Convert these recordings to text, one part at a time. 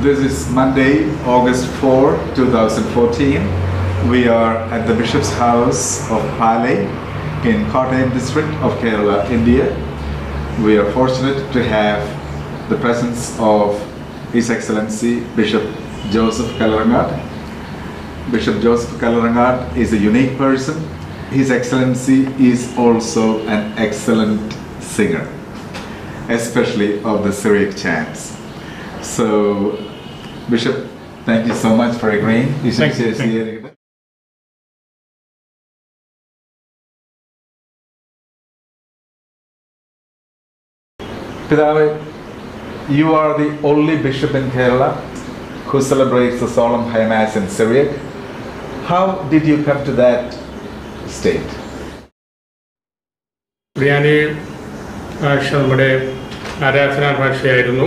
This is Monday, August 4, 2014. We are at the Bishop's House of Pale in Kottayam district of Kerala, India. We are fortunate to have the presence of His Excellency Bishop Joseph Kalarangat. Bishop Joseph Kalarangat is a unique person. His Excellency is also an excellent singer, especially of the Syriac chants. So, Bishop, thank you so much for agreeing. You should Thank you, say- thank say- Pidave, you are the only bishop in Kerala who celebrates the solemn high mass in Syriac. How did you come to that state? Biryani ഭാഷ നമ്മുടെ ആരാധനാ ഭാഷയായിരുന്നു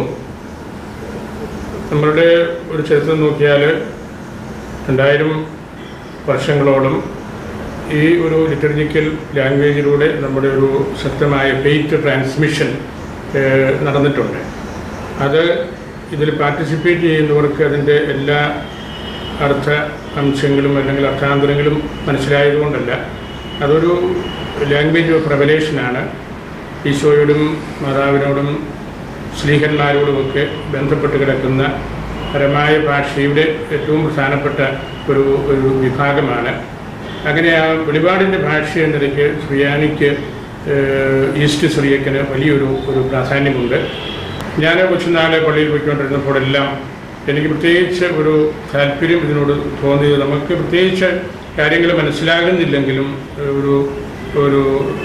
നമ്മളുടെ ഒരു ചരിത്രം നോക്കിയാൽ രണ്ടായിരം വർഷങ്ങളോളം ഈ ഒരു ലിറ്റർജിക്കൽ ലാംഗ്വേജിലൂടെ നമ്മുടെ ഒരു ശക്തമായ ഫെയ്ത്ത് ട്രാൻസ്മിഷൻ ഏഹ്, നടന്നിട്ടുണ്ട് അത് ഇതിൽ പാർട്ടിസിപ്പേറ്റ് ചെയ്യുന്നവർക്ക് അതിൻ്റെ എല്ലാ അർത്ഥ അംശങ്ങളും അല്ലെങ്കിൽ അർത്ഥാന്തരങ്ങളും മനസ്സിലായതുകൊണ്ടല്ല അതൊരു ലാംഗ്വേജ് ഓഫ് റെവലേഷനാണ് ഈശോയോടും മാതാവിനോടും സ്ത്രീഹന്മാരോടുമൊക്കെ ബന്ധപ്പെട്ട് കിടക്കുന്ന പരമായ ഭാഷയുടെ ഏറ്റവും പ്രധാനപ്പെട്ട ഒരു ഒരു വിഭാഗമാണ് അങ്ങനെ ആ വെളിപാടിൻ്റെ ഭാഷ എന്ന നിലയ്ക്ക് ശ്രീയാനിക്ക് ഏഹ്, ഈസ്റ്റ് സിറിയക്കിന് വലിയൊരു ഒരു പ്രാധാന്യമുണ്ട് ഞാൻ കൊച്ചുനാളെ പള്ളിയിൽ പോയിക്കൊണ്ടിരുന്നപ്പോഴെല്ലാം എനിക്ക് പ്രത്യേകിച്ച് ഒരു താല്പര്യം ഇതിനോട് തോന്നിയത് നമുക്ക് പ്രത്യേകിച്ച് കാര്യങ്ങൾ മനസ്സിലാകുന്നില്ലെങ്കിലും ഏഹ്, ഒരു ഒരു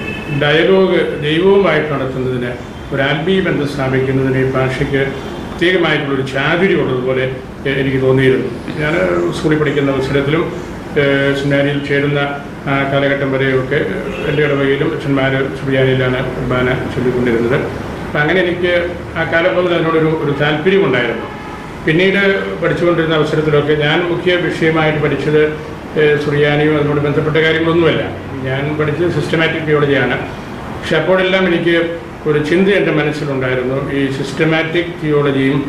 ഡയലോഗ് ദൈവവുമായിട്ട് നടത്തുന്നതിന് ഒരു ആത്മീയ ബന്ധം സ്ഥാപിക്കുന്നതിന് ഈ ഭാഷയ്ക്ക് പ്രത്യേകമായിട്ടുള്ളൊരു ചാതുര്യം ഉള്ളതുപോലെ എ- എനിക്ക് തോന്നിയിരുന്നു ഞാൻ സ്കൂളിൽ പഠിക്കുന്ന അവസരത്തിലും ഏഹ്, സെമിനാരിയിൽ ചേരുന്ന ആ കാലഘട്ടം വരെയൊക്കെ എൻ്റെ ഇടവകയിലും അച്ഛന്മാർ സുബിയാനിയിലാണ് കുർബാന ചൊല്ലിക്കൊണ്ടിരുന്നത് അപ്പം അങ്ങനെ എനിക്ക് ആ കാലം മുതൽ അതിനോടൊരു ഒരു താല്പര്യമുണ്ടായിരുന്നു പിന്നീട് പഠിച്ചുകൊണ്ടിരുന്ന അവസരത്തിലൊക്കെ ഞാൻ മുഖ്യ വിഷയമായിട്ട് പഠിച്ചത് ഏഹ്, സുറിയാനിയും അതിനോട് ബന്ധപ്പെട്ട കാര്യങ്ങളൊന്നുമല്ല ഞാൻ പഠിച്ചത് സിസ്റ്റമാറ്റിക് തിയോളജിയാണ് പക്ഷെ അപ്പോഴെല്ലാം എനിക്ക് ഒരു ചിന്ത എൻ്റെ മനസ്സിലുണ്ടായിരുന്നു ഈ സിസ്റ്റമാറ്റിക് തിയോളജിയും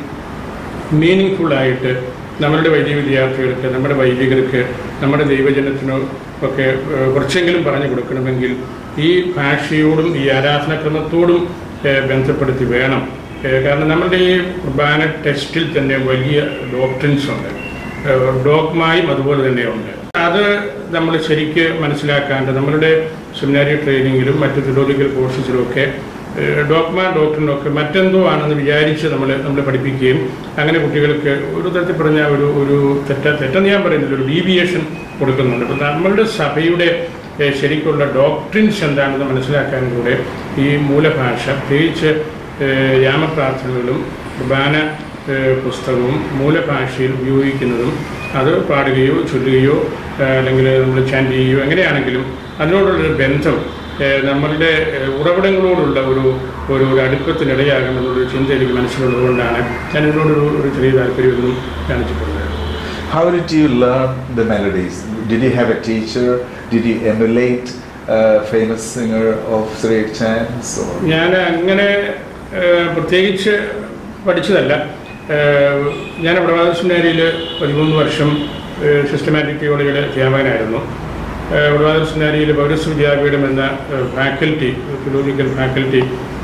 മീനിങ് ഫുള്ളായിട്ട് നമ്മളുടെ വൈദിക വിദ്യാർത്ഥികൾക്ക് നമ്മുടെ വൈദികർക്ക് നമ്മുടെ ദൈവജനത്തിനോ ഒക്കെ ഏഹ്, കുറച്ചെങ്കിലും പറഞ്ഞു കൊടുക്കണമെങ്കിൽ ഈ ഭാഷയോടും ഈ ആരാധനാക്രമത്തോടും ഏഹ്, ബന്ധപ്പെടുത്തി വേണം ഏഹ്, കാരണം നമ്മളുടെ ഈ കുർബാന ടെക്സ്റ്റിൽ തന്നെ വലിയ ഡോക്ട്രിൻസ് ഉണ്ട് ഏഹ്, ഡോഗ്മായും അതുപോലെ തന്നെയുണ്ട് അത് നമ്മൾ ശരിക്ക് മനസ്സിലാക്കാണ്ട് നമ്മളുടെ സെമിനാരി ട്രെയിനിങ്ങിലും മറ്റു തിലോജിക്കൽ കോഴ്സസിലും ഒക്കെ ഏഹ് ഡോക്മ ഡോക്ടറിനൊക്കെ മറ്റെന്തോ ആണെന്ന് വിചാരിച്ച് നമ്മൾ നമ്മൾ പഠിപ്പിക്കുകയും അങ്ങനെ കുട്ടികൾക്ക് ഒരു തരത്തിൽ പറഞ്ഞ ഒരു ഒരു തെറ്റ തെറ്റെന്ന് ഞാൻ പറയുന്നില്ല ഒരു ഡീവിയേഷൻ കൊടുക്കുന്നുണ്ട് അപ്പം നമ്മളുടെ സഭയുടെ ഏഹ് ശരിക്കുള്ള ഡോക്ട്രിൻസ് എന്താണെന്ന് മനസ്സിലാക്കാൻ കൂടെ ഈ മൂലഭാഷ പ്രത്യേകിച്ച് ഏഹ് രാമപ്രാർത്ഥനകളും കുർബാന ഏഹ് പുസ്തകവും മൂലഭാഷയിൽ ഉപയോഗിക്കുന്നതും അത് പാടുകയോ ചൊല്ലുകയോ ഏഹ് അല്ലെങ്കിൽ നമ്മൾ ചാൻറ്റ് ചെയ്യുകയോ എങ്ങനെയാണെങ്കിലും അതിനോടുള്ളൊരു ബന്ധം ഏഹ് നമ്മളുടെ ഏഹ് ഉറവിടങ്ങളോടുള്ള ഒരു ഒരു ഒരു അടുപ്പത്തിനിടയാകുമെന്നുള്ളൊരു ചിന്ത എനിക്ക് മനസ്സിലുള്ളതുകൊണ്ടാണ് ഞാൻ ഇതിനോടൊരു ഒരു ചെറിയ താല്പര്യമൊന്നും കാണിച്ചിട്ടുള്ളത് How did you learn the melodies? Did you have a teacher? Did you emulate a famous singer of Syriac chants? Or? ഞാൻ അങ്ങനെ ഏഹ്, പ്രത്യേകിച്ച് പഠിച്ചതല്ല ഏഹ്, ഞാൻ പ്രഭാത സെമിനാരിയിൽ പതിമൂന്ന് വർഷം സിസ്റ്റമാറ്റിക് തിയോളജിയുടെ അധ്യാപകനായിരുന്നു ഏഹ്, പ്രഭാത സെമിനാരിയിൽ പൗരസ് വിദ്യാപീഠം എന്ന faculty philological faculty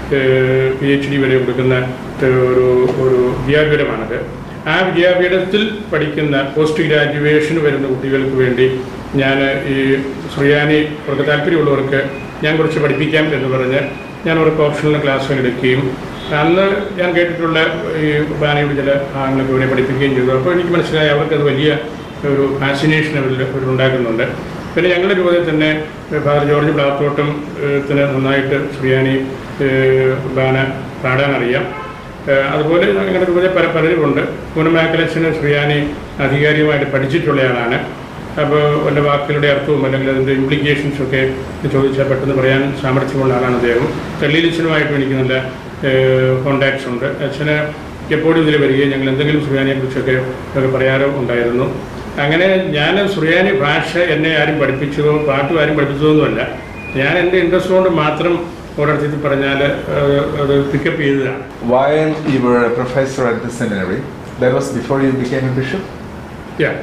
P H D വരെ കൊടുക്കുന്ന ഏഹ്, ഒരു ഒരു വിദ്യാപീഠമാണത് ആ വിദ്യാപീഠത്തിൽ പഠിക്കുന്ന പോസ്റ്റ് ഗ്രാജുവേഷൻ വരുന്ന കുട്ടികൾക്ക് വേണ്ടി ഞാൻ ഈ സുറിയാനി അവർക്ക് താല്പര്യമുള്ളവർക്ക് ഞാൻ കുറച്ച് പഠിപ്പിക്കാം എന്ന് പറഞ്ഞ് ഞാൻ അവർക്ക് ഓപ്ഷണൽ ക്ലാസ്സുകൾ എടുക്കുകയും അന്ന് ഞാൻ കേട്ടിട്ടുള്ള ഈ ബാനയുടെ ചില ഭാഗങ്ങളൊക്കെ ഇവരെ പഠിപ്പിക്കുകയും ചെയ്തു അപ്പോൾ എനിക്ക് മനസ്സിലായി അവർക്കത് വലിയ ഒരു ഫാസിനേഷൻ അവരിൽ അവരുണ്ടാക്കുന്നുണ്ട് പിന്നെ ഞങ്ങളുടെ രൂപത്തിൽ തന്നെ ഫാദർ ജോർജ് പ്ലാത്തോട്ടം ഏഹ്, ത്തിന് നന്നായിട്ട് സുറിയാനി ഏഹ്, ബാന പാടാനറിയാം ഏഹ് അതുപോലെ ഞങ്ങളുടെ രൂപതയിൽ പല പലരുമുണ്ട് പൂനമാക്കലച്ചന് ശ്രീയാനി ആധികാരികമായിട്ട് പഠിച്ചിട്ടുള്ള ആളാണ് അപ്പോൾ വല്ല വാക്കുകളുടെ അർത്ഥവും അല്ലെങ്കിൽ അതിൻ്റെ ഇംപ്ലിക്കേഷൻസും ഒക്കെ ചോദിച്ചാൽ പെട്ടെന്ന് പറയാൻ സാമർഥ്യമുള്ള ആളാണ് അദ്ദേഹം തെള്ളിലിച്ചനുമായിട്ടും എനിക്ക് നല്ല കോണ്ടാക്ട്സ് ഉണ്ട് അച്ഛന് എപ്പോഴും ഇതിൽ വരികയും ഞങ്ങൾ എന്തെങ്കിലും സുറിയാനിയെ കുറിച്ചൊക്കെ ഒക്കെ പറയാറോ ഉണ്ടായിരുന്നു അങ്ങനെ ഞാൻ സുറിയാനി ഭാഷ എന്നെ ആരും പഠിപ്പിച്ചതോ പാട്ടും ആരും പഠിപ്പിച്ചതോ ഒന്നുമല്ല ഞാൻ എൻ്റെ ഇൻട്രസ്റ്റ് കൊണ്ട് മാത്രം ഒരർത്ഥത്തിൽ പറഞ്ഞാൽ അത് പിക്കപ്പ് ചെയ്തതാണ് While you were a professor at the seminary, that was before you became a bishop. Yeah.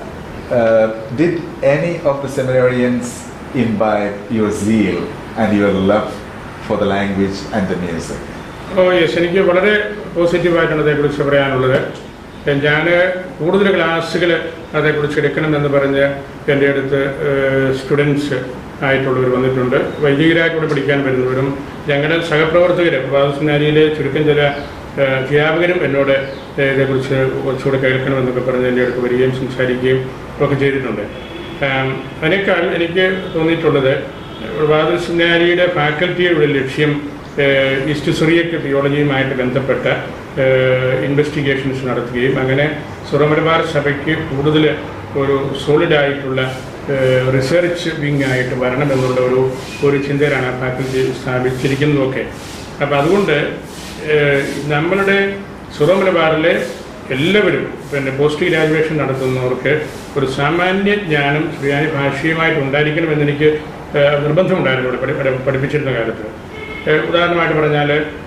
Uh, did any of the seminarians imbibe your zeal and your love for the language and the music? Oh yes എനിക്ക് വളരെ പോസിറ്റീവായിട്ടാണ് അതേക്കുറിച്ച് പറയാനുള്ളത് ഞാൻ കൂടുതൽ ക്ലാസ്സുകൾ അതേക്കുറിച്ച് എടുക്കണമെന്ന് പറഞ്ഞ് എൻ്റെ അടുത്ത് സ്റ്റുഡൻസ് ആയിട്ടുള്ളവർ വന്നിട്ടുണ്ട് വൈദികരായിട്ടൂടെ പഠിക്കാൻ വരുന്നവരും ഞങ്ങളുടെ സഹപ്രവർത്തകർ പ്രഭാതസ്നാരിയിലെ ചുരുക്കം ചില ഏഹ്, അധ്യാപകരും എന്നോട് ഇതേക്കുറിച്ച് കുറച്ചുകൂടെ കേൾക്കണമെന്നൊക്കെ പറഞ്ഞ് എൻ്റെ അടുത്ത് വരികയും സംസാരിക്കുകയും ഒക്കെ ചെയ്തിട്ടുണ്ട് ആം, അതിനേക്കാൾ എനിക്ക് തോന്നിയിട്ടുള്ളത് പ്രഭാതസ്നാരിയുടെ ഫാക്കൽറ്റിയുടെ ലക്ഷ്യം ഏഹ്, ഈസ്റ്റ് സിറിയക്ക് തിയോളജിയുമായിട്ട് ബന്ധപ്പെട്ട ഇൻവെസ്റ്റിഗേഷൻസ് നടത്തുകയും അങ്ങനെ സുറമലബാർ സഭയ്ക്ക് കൂടുതൽ ഒരു സോളിഡ് ആയിട്ടുള്ള റിസർച്ച് വിങ് ആയിട്ട് വരണമെന്നുള്ള ഒരു ഒരു ചിന്തയിലാണ് ആ ഫാക്കൽറ്റി സ്ഥാപിച്ചിരിക്കുന്നതൊക്കെ അപ്പോൾ അതുകൊണ്ട് ഏഹ്, നമ്മളുടെ സുറമലബാറിലെ എല്ലാവരും പിന്നെ പോസ്റ്റ് ഗ്രാജുവേഷൻ നടത്തുന്നവർക്ക് ഒരു സാമാന്യ ജ്ഞാനം ശ്രീയാനി ഭാഷയുമായിട്ട് ഉണ്ടായിരിക്കണമെന്ന് എനിക്ക് ഏഹ്, നിർബന്ധമുണ്ടായിരുന്നു ഇവിടെ പഠി- പഠി- പഠിപ്പിച്ചിരുന്ന കാലത്ത് ഏഹ്, ഉദാഹരണമായിട്ട് പറഞ്ഞാൽ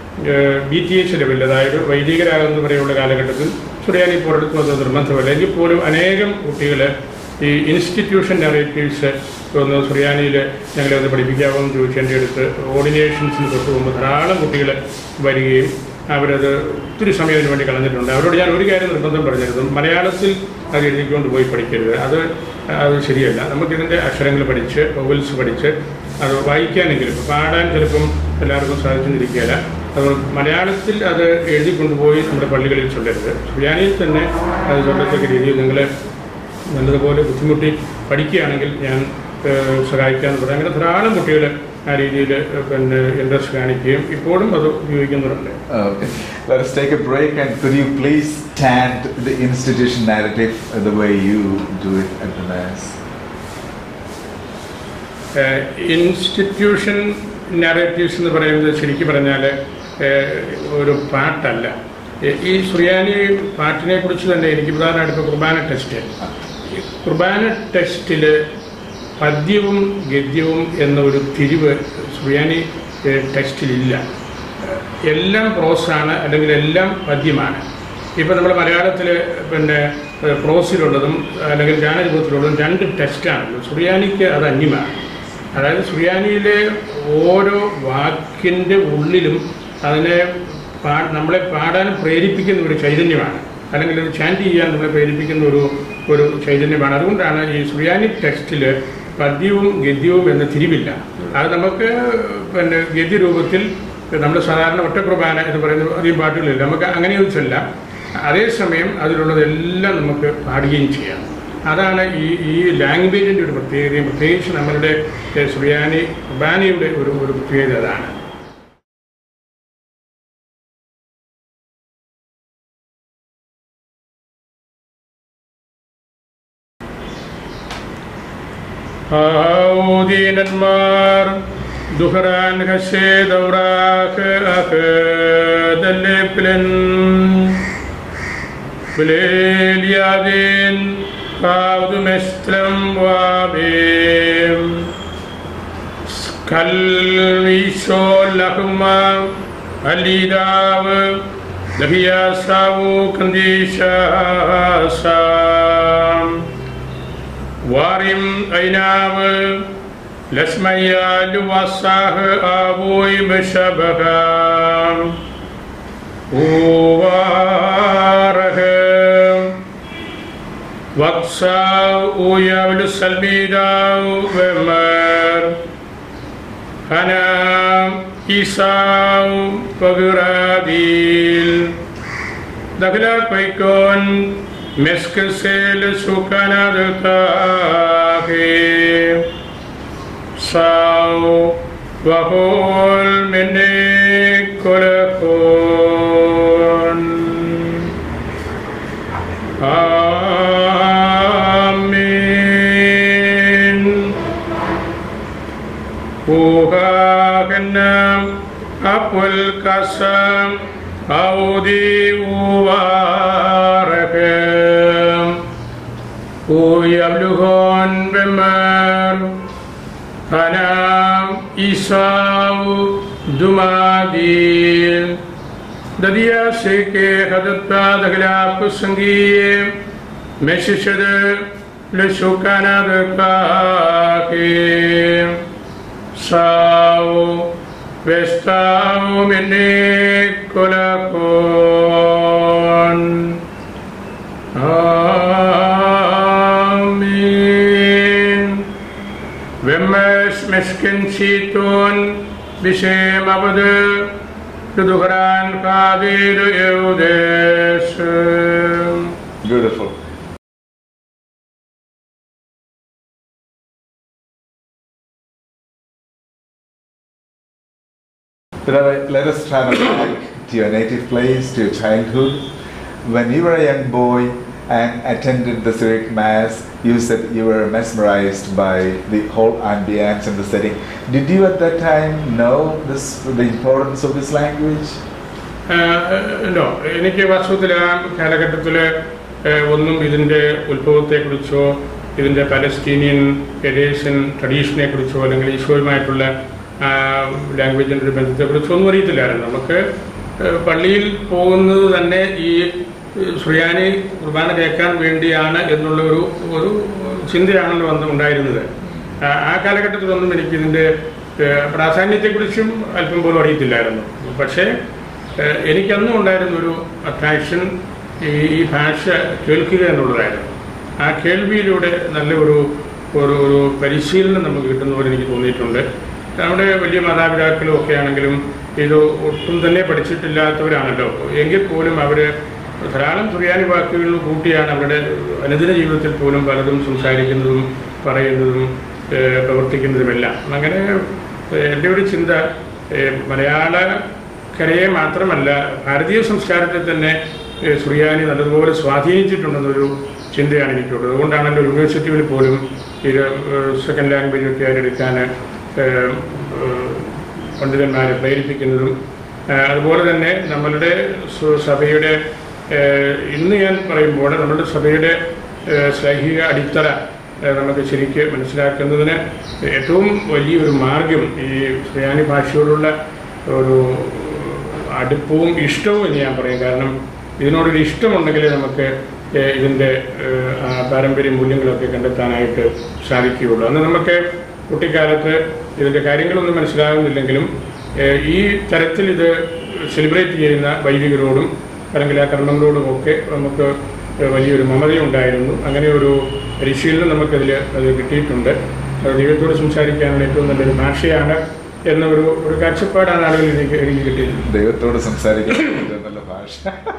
ബി ടി എച്ച് ലെവലിൽ അതായത് വൈദികരാകുന്ന വരെയുള്ള കാലഘട്ടത്തിൽ സുറിയാനി പോരെടുത്ത് വന്നത് നിർബന്ധമല്ല എങ്കിൽ പോലും അനേകം കുട്ടികൾ ഈ ഇൻസ്റ്റിറ്റ്യൂഷൻ നറേറ്റീവ്സ് ഒന്ന് സുറിയാനിയിൽ ഞങ്ങളെ ഒന്ന് പഠിപ്പിക്കാമോ എന്ന് ചോദിച്ച് എൻ്റെ അടുത്ത് ഓർഡിനേഷൻസിന് തൊട്ട് മുമ്പ് ധാരാളം കുട്ടികൾ വരികയും അവരത് ഒത്തിരി സമയം അതിന് വേണ്ടി കളഞ്ഞിട്ടുണ്ട് അവരോട് ഞാൻ ഒരു കാര്യം നിർബന്ധം പറഞ്ഞിരുന്നു മലയാളത്തിൽ അത് എഴുതിക്കൊണ്ട് പോയി പഠിക്കരുത് അത് അത് ശരിയല്ല നമുക്കിതിൻ്റെ അക്ഷരങ്ങൾ പഠിച്ച് വൊവൽസ് പഠിച്ച് അത് വായിക്കാനെങ്കിലും പാടാൻ ചിലപ്പം എല്ലാവർക്കും സാധിച്ചെന്നിരിക്കുകയില്ല അതുകൊണ്ട് മലയാളത്തിൽ അത് എഴുതി കൊണ്ടുപോയി നമ്മുടെ പള്ളികളിൽ ചൊല്ലരുത് സുറിയാനിയിൽ തന്നെ അത് ചൊല്ലത്തക്ക രീതിയിൽ നിങ്ങൾ നല്ലതുപോലെ ബുദ്ധിമുട്ടി പഠിക്കുകയാണെങ്കിൽ ഞാൻ ഏഹ്, സഹായിക്കാമെന്ന് പറയാം അങ്ങനെ ധാരാളം കുട്ടികൾ ആ രീതിയിൽ പിന്നെ ഇൻട്രസ്റ്റ് കാണിക്കുകയും ഇപ്പോഴും അത് ഉപയോഗിക്കുന്നുണ്ട് Okay. Let us take a break and could you please chant the institution narrative the way you do it at the Mass? Institution narratives എന്ന് പറയുന്നത് ശരിക്കും പറഞ്ഞാൽ ഒരു പാട്ടല്ല ഏഹ്, ഈ സുറിയാനി പാട്ടിനെ കുറിച്ച് തന്നെ എനിക്ക് പ്രധാനമായിട്ട് ഇപ്പോൾ കുർബാന ടെസ്റ്റ് ഈ കുർബാന ടെസ്റ്റിൽ പദ്യവും ഗദ്യവും എന്ന ഒരു തിരിവ് സുറിയാനി ഏഹ്, ടെസ്റ്റിലില്ല എല്ലാം പ്രോസാണ് അല്ലെങ്കിൽ എല്ലാം പദ്യമാണ് ഇപ്പം നമ്മൾ മലയാളത്തിൽ പിന്നെ ഏഹ്, പ്രോസിലുള്ളതും അല്ലെങ്കിൽ ഗാനരൂപത്തിലുള്ളതും രണ്ട് ടെസ്റ്റാണല്ലോ സുറിയാനിക്ക് അത് അന്യമാണ് അതായത് സുറിയാനിയിലെ ഓരോ വാക്കിൻ്റെ ഉള്ളിലും അതിനെ പാ നമ്മളെ പാടാൻ പ്രേരിപ്പിക്കുന്ന ഒരു ചൈതന്യമാണ് അല്ലെങ്കിൽ അത് ചാൻറ്റ് ചെയ്യാൻ നമ്മളെ പ്രേരിപ്പിക്കുന്ന ഒരു ഒരു ചൈതന്യമാണ് അതുകൊണ്ടാണ് ഈ സുറിയാനി ടെക്സ്റ്റിൽ പദ്യവും ഗദ്യവും എന്ന തിരിവില്ല അത് നമുക്ക് പിന്നെ ഗദ്യരൂപത്തിൽ നമ്മൾ സാധാരണ ഒറ്റ കുർബാന എന്ന് പറയുന്ന അധികം പാട്ടുകളില്ല നമുക്ക് അങ്ങനെ ഒരു ചൊല്ലാം അതേസമയം അതിലുള്ളതെല്ലാം നമുക്ക് പാടുകയും ചെയ്യാം അതാണ് ഈ ഈ ലാംഗ്വേജിൻ്റെ ഒരു പ്രത്യേകതയും പ്രത്യേകിച്ച് നമ്മളുടെ ഏഹ്, സുറിയാനി കുർബാനയുടെ ഒരു ഒരു പ്രത്യേകത അതാണ് ഔദീനന്മാർ ദുഹറാൻ ഹസേ ദൗറാഖ് അഖ് ദല്ലേപ്പിലൻ ബിലേലിയാദീൻ കാവ്ദു മെസ്ത്രം വാബേം കൽവീശോ ലഹുമ അലീദാവ് ലഹിയാസാവു കന്ദീശാസാം വാറിം ഐനാവ് ലസ്മയ്യാലു വസാഹ് ആവോയ് ബഷബഹാം ഊവാറഹ് വക്സാവ് ഊയാവലു സൽമീദാവ് വെമർ ഹനാം ഈസാവ് പകുറാദീൽ ദഖല പൈക്കോൻ മെസ്കസേൽ സുഖനദതാഹേ സാവ് വഹോൽ മെന്നെ കൊലക്കോൻ ആമീൻ ഊഹാകന്നം അപ്പുൽ കസം ഔദി ഊവാറകം ഊയബ്ലുഹോൻ ബെമർ ഹനാം ഇസാവു ദുമാദീൻ ദദിയ സേക്കെ ഹദത്താദകലാപ്പ് സംഗീയെ മെസ്സിച്ചത് ലശുക്കാനത് കാക്കേ സാവോ വെസ്താവോ മെന്നെ കൊലക്കോൻ ആമീൻ വെമ്മസ് മെസ്കിൻ സീത്തോൻ വിഷയമപത് ഋതുഹരാൻ കാതീർ യൗദേശ് Beautiful. Beloved, let us travel back to your native place, to your childhood. When you were a young boy and attended the Syriac Mass, you said you were mesmerized by the whole ambience and the setting. Did you at that time know this, the importance of this language? No എനിക്ക് വാസ്തവത്തിൽ ആ കാലഘട്ടത്തിൽ ഒന്നും ഇതിൻ്റെ ഉത്ഭവത്തെക്കുറിച്ചോ ഇതിൻ്റെ Palestinian എഡേഷ്യൻ ട്രഡീഷനെ കുറിച്ചോ അല്ലെങ്കിൽ ഈശോയുമായിട്ടുള്ള ലാംഗ്വേജിൻ്റെ ഒരു ബന്ധത്തെക്കുറിച്ചോ ഒന്നും അറിയത്തില്ലായിരുന്നു നമുക്ക് ആ, പള്ളിയിൽ പോകുന്നത് തന്നെ ഈ സുറിയാനി കുർബാന കേൾക്കാൻ വേണ്ടിയാണ് എന്നുള്ള ഒരു ഒരു ചിന്തയാണല്ലോ അന്ന് ഉണ്ടായിരുന്നത് ആ, ആ കാലഘട്ടത്തിലൊന്നും എനിക്ക് ഇതിൻ്റെ പ്രാധാന്യത്തെക്കുറിച്ചും അല്പം പോലും അറിയത്തില്ലായിരുന്നു പക്ഷേ ഏഹ് എനിക്കന്നും ഉണ്ടായിരുന്ന ഒരു അട്രാക്ഷൻ ഈ ഈ ഭാഷ കേൾക്കുക എന്നുള്ളതായിരുന്നു ആ കേൾവിയിലൂടെ നല്ല ഒരു ഒരു ഒരു പരിശീലനം നമുക്ക് കിട്ടുന്ന പോലെ എനിക്ക് തോന്നിയിട്ടുണ്ട് നമ്മുടെ വലിയ മാതാപിതാക്കളും ഒക്കെ ആണെങ്കിലും ഇത് ഒട്ടും തന്നെ പഠിച്ചിട്ടില്ലാത്തവരാണല്ലോ എങ്കിൽ പോലും അവർ ധാരാളം സുറിയാനി വാക്കുകൾ കൂട്ടിയാണ് അവരുടെ അനുദിന ജീവിതത്തിൽ പോലും പലതും സംസാരിക്കുന്നതും പറയുന്നതും ഏഹ് പ്രവർത്തിക്കുന്നതുമെല്ലാം അങ്ങനെ ഏഹ് എൻ്റെ ഒരു ചിന്ത ഏഹ് മലയാള കരയെ മാത്രമല്ല ഭാരതീയ സംസ്കാരത്തെ തന്നെ ഏഹ്, സുറിയാനി നല്ലതുപോലെ സ്വാധീനിച്ചിട്ടുണ്ടെന്നൊരു ചിന്തയാണ് എനിക്കുള്ളത് അതുകൊണ്ടാണല്ലോ യൂണിവേഴ്സിറ്റിയിൽ പോലും ഇത് സെക്കൻഡ് ലാംഗ്വേജ് ഒക്കെ എടുക്കാൻ ഏഹ്, ഏഹ്, പണ്ഡിതന്മാരെ പ്രേരിപ്പിക്കുന്നതും ഏഹ്, അതുപോലെ തന്നെ നമ്മളുടെ സു- സഭയുടെ ഏഹ്, ഇന്ന് ഞാൻ പറയുമ്പോൾ നമ്മളുടെ സഭയുടെ ഏഹ്, ശ്ലൈഹിക അടിത്തറ ഏഹ്, നമുക്ക് ശരിക്ക് മനസ്സിലാക്കുന്നതിന് ഏറ്റവും വലിയൊരു മാർഗം ഈ സുറിയാനി ഭാഷയോടുള്ള ഒരു അടുപ്പവും ഇഷ്ടവും എന്ന് ഞാൻ പറയും കാരണം ഇതിനോടൊരു ഇഷ്ടമുണ്ടെങ്കിൽ നമുക്ക് ഏഹ്, ഇതിൻ്റെ ഏഹ്, ആ പാരമ്പര്യ മൂല്യങ്ങളൊക്കെ കണ്ടെത്താനായിട്ട് സാധിക്കുകയുള്ളൂ അന്ന് നമുക്ക് കുട്ടിക്കാലത്ത് ഇതിൻ്റെ കാര്യങ്ങളൊന്നും മനസ്സിലാകുന്നില്ലെങ്കിലും ഏഹ്, ഈ തരത്തിൽ ഇത് സെലിബ്രേറ്റ് ചെയ്യുന്ന വൈദികരോടും അല്ലെങ്കിൽ ആ കർമ്മങ്ങളോടും ഒക്കെ നമുക്ക് വലിയൊരു മമതയുണ്ടായിരുന്നു അങ്ങനെ ഒരു പരിശീലനം നമുക്കതിൽ അത് കിട്ടിയിട്ടുണ്ട് അത് ദൈവത്തോട് സംസാരിക്കാനുള്ള ഏറ്റവും നല്ലൊരു ഭാഷയാണ് എന്ന ഒരു ഒരു കാഴ്ചപ്പാടാണ് ആളുകൾ എനിക്ക് എനിക്ക് കിട്ടിയത് ദൈവത്തോട് സംസാരിക്കാൻ ഏറ്റവും നല്ല ഭാഷ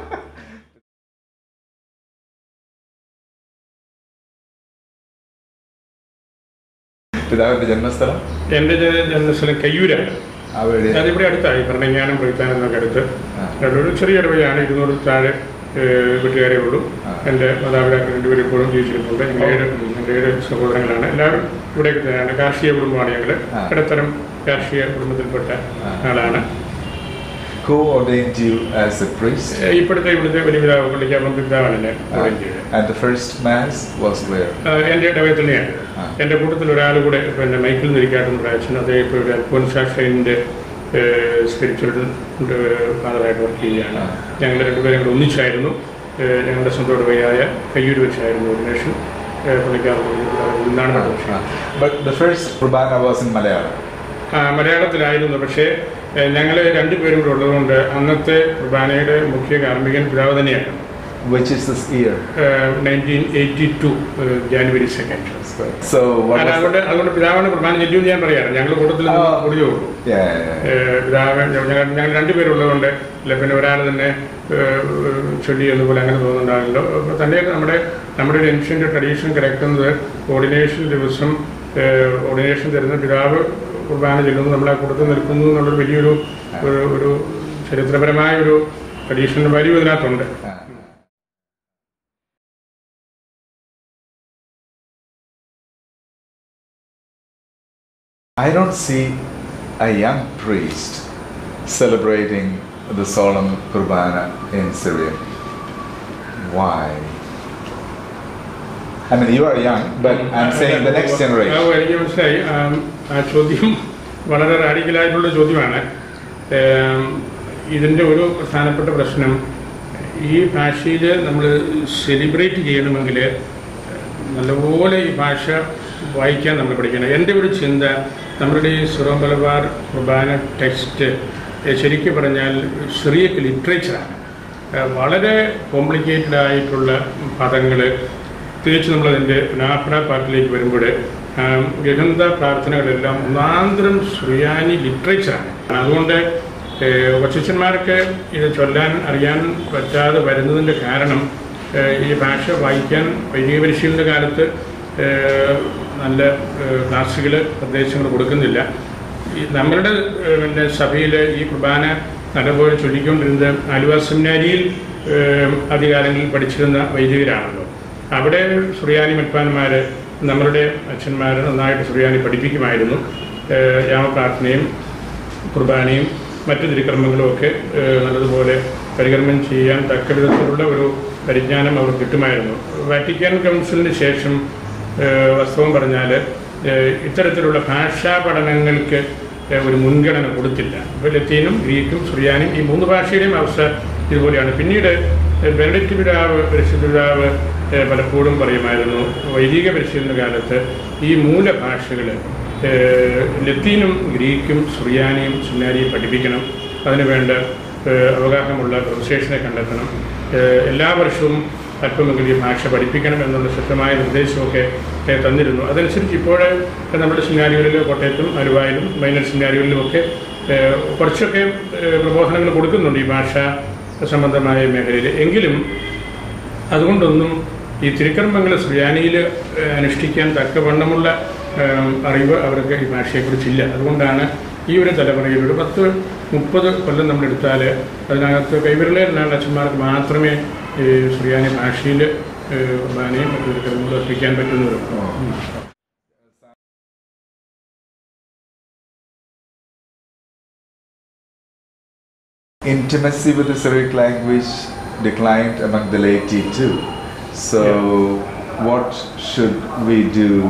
പിതാവിന്റെ ജന്മസ്ഥലം എൻ്റെ ജ- ജന്മസ്ഥലം കയ്യൂരാണ് അവിടെ അതിവിടെ അടുത്തായി ഭരണങ്ങാനം പ്രവിധാനം എന്നൊക്കെ അടുത്ത് ആ. ഒരു ചെറിയ ഇടവയാണ് ഇരുന്നൂറ് താഴെ ഏഹ്, വീട്ടുകാരേ ഉള്ളൂ ആ. എൻ്റെ മാതാപിതാക്കൾ രണ്ടുപേരും ഇപ്പോഴും ജീവിച്ചിരിപ്പുണ്ട് ഞങ്ങൾ ഏഴ് എൻ്റെ ഏഴ് സഹോദരങ്ങളാണ് എല്ലാവരും ഇവിടെയൊക്കെ തന്നെയാണ് കാർഷിക കുടുംബമാണ് ഞങ്ങൾ ആ. ഇടത്തരം കാർഷിക കുടുംബത്തിൽപ്പെട്ട ആ. ആളാണ് who ordained you as a priest ഏഹ്, ഇപ്പോഴത്തെ ഇവിടുത്തെ വലിയ പിതാവ് പള്ളിക്കാപ്പം പിതാവാണ് എന്നെ Ah, ordain ചെയ്തത് and the first mass was where ആഹ് എൻ്റെ ഇടവയിൽ തന്നെയാണ് ആ. എൻ്റെ കൂട്ടത്തിൽ ഒരാൾ കൂടെ പിന്നെ മൈക്കിൾ നിരിക്കാട്ടും പ്രായച്ചൻ അദ്ദേഹം ഇപ്പോൾ ഒരു അൽഫോൻസാഷൈൻ്റെ സ്പിരിച്വൽ ഫാദറായിട്ട് വർക്ക് ചെയ്യുകയാണ് ആ. ഞങ്ങൾ രണ്ടുപേരും കൂടെ ഒന്നിച്ചായിരുന്നു ഏഹ് ഞങ്ങളുടെ സ്വന്തം ഇടവയായ കയ്യൂർ വെച്ചായിരുന്നു ഓർഡിനേഷൻ പുള്ളിക്കാർ നിന്നാണ് പക്ഷേ Ah, but the first Kurbana was in Malayalam ആ, മലയാളത്തിലായിരുന്നു പക്ഷേ ഞങ്ങൾ രണ്ടുപേരും കൂടെ ഉള്ളതുകൊണ്ട് അന്നത്തെ കുർബാനയുടെ മുഖ്യ കാർമ്മികൻ പിതാവ് തന്നെയാണ് which is this year nineteen eighty two January second so what അല്ല, was അതുകൊണ്ട് അതുകൊണ്ട് പിതാവാണ് കുർബാന ചെല്ലുമെന്ന് ഞാൻ പറയാറ് ഞങ്ങൾ കൂട്ടത്തിൽ ആ. കൂടിയേ ഉള്ളൂ yeah, yeah, yeah. ഏഹ് പിതാവ് ഞങ്ങൾ ഞങ്ങൾ രണ്ടുപേരുള്ളതുകൊണ്ട് അല്ല പിന്നെ ഒരാൾ തന്നെ ഏഹ്, ചൊല്ലി എന്നപോലെ അങ്ങനെ തോന്നുന്നുണ്ടാണല്ലോ അപ്പോൾ തന്നെ നമ്മുടെ നമ്മുടെ ഒരു എൻഷ്യൻ്റ് ട്രഡീഷൻ കിടക്കുന്നത് ഓർഡിനേഷൻ ദിവസം ഓർഡിനേഷൻ തരുന്ന പിതാവ് കുർബാന ചെല്ലുന്നു നമ്മളെ കൂട്ടത്തിൽ നിൽക്കുന്നു എന്നുള്ളൊരു വലിയൊരു ഒരു ഒരു ചരിത്രപരമായ ഒരു ട്രഡീഷണൽ വാല്യൂ ഇതിനകത്തുണ്ട് Ah. I don't see a young priest celebrating the solemn Kurbana in Syria. Why? I mean, you are young, but I'm saying the next ആ, generation. എനിക്ക് മനസ്സിലായി ആ, ആ ചോദ്യം വളരെ റാഡിക്കലായിട്ടുള്ള ചോദ്യമാണ് ഏം, ഇതിൻ്റെ ഒരു പ്രധാനപ്പെട്ട പ്രശ്നം ഈ ഭാഷയിൽ നമ്മൾ സെലിബ്രേറ്റ് ചെയ്യണമെങ്കിൽ നല്ലപോലെ ഈ ഭാഷ വായിക്കാൻ നമ്മൾ പഠിക്കണം എൻ്റെ ഒരു ചിന്ത നമ്മുടെ ഈ സുറം മലബാർ കുർബാന ടെക്സ്റ്റ് ശരിക്കും പറഞ്ഞാൽ സിറിയക്ക് ലിറ്ററേച്ചറാണ് ഏഹ് വളരെ കോംപ്ലിക്കേറ്റഡ് ആയിട്ടുള്ള പദങ്ങൾ തിരിച്ച് നമ്മളതിൻ്റെ നാഫ്ര പാർട്ടിലേക്ക് വരുമ്പോൾ ഗഹന്ത പ്രാർത്ഥനകളെല്ലാം ഒന്നാന്തരം സുറിയാനി ലിറ്ററേച്ചറാണ് അതുകൊണ്ട് വശിഷ്യന്മാർക്ക് ഇത് ചൊല്ലാൻ അറിയാൻ പറ്റാതെ വരുന്നതിൻ്റെ കാരണം ഏഹ് ഈ ഭാഷ വായിക്കാൻ വൈദിക പരിശീലന കാലത്ത് ഏഹ് നല്ല ക്ലാസ്സുകൾ നിർദ്ദേശങ്ങൾ കൊടുക്കുന്നില്ല ഈ നമ്മളുടെ ഏഹ് പിന്നെ സഭയിൽ ഈ കുർബാന നല്ലപോലെ ചൊല്ലിക്കൊണ്ടിരുന്നത് ആലുവ സെമിനാരിയിൽ ഏഹ് ആദ്യകാലങ്ങളിൽ പഠിച്ചിരുന്ന വൈദികരാണല്ലോ അവിടെ സുറിയാനി മെൽപ്പാന്മാർ നമ്മളുടെ അച്ഛന്മാർ നന്നായിട്ട് സുറിയാനി പഠിപ്പിക്കുമായിരുന്നു ഏഹ് യാമപ്രാർത്ഥനയും കുർബാനയും മറ്റു തിരുക്കർമ്മങ്ങളും ഒക്കെ ഏഹ് നല്ലതുപോലെ പരികർമ്മം ചെയ്യാൻ തക്ക വിധത്തിലുള്ള ഒരു പരിജ്ഞാനം അവർ കിട്ടുമായിരുന്നു വാറ്റിക്കാൻ കൗൺസിലിന് ശേഷം ഏഹ് വാസ്തവം പറഞ്ഞാൽ ഏഹ് ഇത്തരത്തിലുള്ള ഭാഷാ പഠനങ്ങൾക്ക് ഏഹ് ഒരു മുൻഗണന കൊടുത്തില്ല ഇപ്പോൾ ലത്തീനും ഗ്രീക്കും സുറിയാനും ഈ മൂന്ന് ഭാഷയുടെയും അവസ്ഥ ഇതുപോലെയാണ് പിന്നീട് ഏഹ് ബെനഡിക്റ്റ് പിതാവ് പരിശുദ്ധ പിതാവ് ഏഹ് പലപ്പോഴും പറയുമായിരുന്നു വൈദിക പരിശീലന കാലത്ത് ഈ മൂലഭാഷകൾ ഏഹ് ലത്തീനും ഗ്രീക്കും സുറിയാനിയും സുന്നാരിയും പഠിപ്പിക്കണം അതിന് വേണ്ട ഏഹ് അവഗാഹമുള്ള പ്രൊഫസേഷനെ കണ്ടെത്തണം ഏഹ് എല്ലാ വർഷവും അല്പമെങ്കിലും ഈ ഭാഷ പഠിപ്പിക്കണം എന്നുള്ള ശക്തമായ നിർദ്ദേശമൊക്കെ ഏഹ് തന്നിരുന്നു അതനുസരിച്ച് ഇപ്പോൾ നമ്മുടെ സെമിനാരികളിലും കോട്ടയത്തും അലുവായിലും മൈനർ സെമിനാരികളിലുമൊക്കെ ഏഹ് കുറച്ചൊക്കെ ഏഹ് പ്രബോധനങ്ങൾ കൊടുക്കുന്നുണ്ട് ഈ ഭാഷ സംബന്ധമായ മേഖലയിൽ എങ്കിലും അതുകൊണ്ടൊന്നും ഈ തിരുക്കർമ്മങ്ങൾ സുറിയാനിയിൽ അനുഷ്ഠിക്കാൻ തക്കവണ്ണമുള്ള ഏഹ്, അറിവ് അവർക്ക് ഈ ഭാഷയെക്കുറിച്ചില്ല അതുകൊണ്ടാണ് ഈ ഒരു തലമുറയിൽ ഒരു പത്ത് മുപ്പത് കൊല്ലം നമ്മളെടുത്താൽ അതിനകത്ത് കൈവിരലേറിനാണ് അച്ഛന്മാർക്ക് മാത്രമേ ഈ സുറിയാനി ഭാഷയിൽ കുർബാനയും മറ്റു തിരുക്കർമ്മങ്ങളും അർപ്പിക്കാൻ പറ്റുന്നുള്ളൂ Intimacy with the Syriac language declined among the laity too. So, what should we do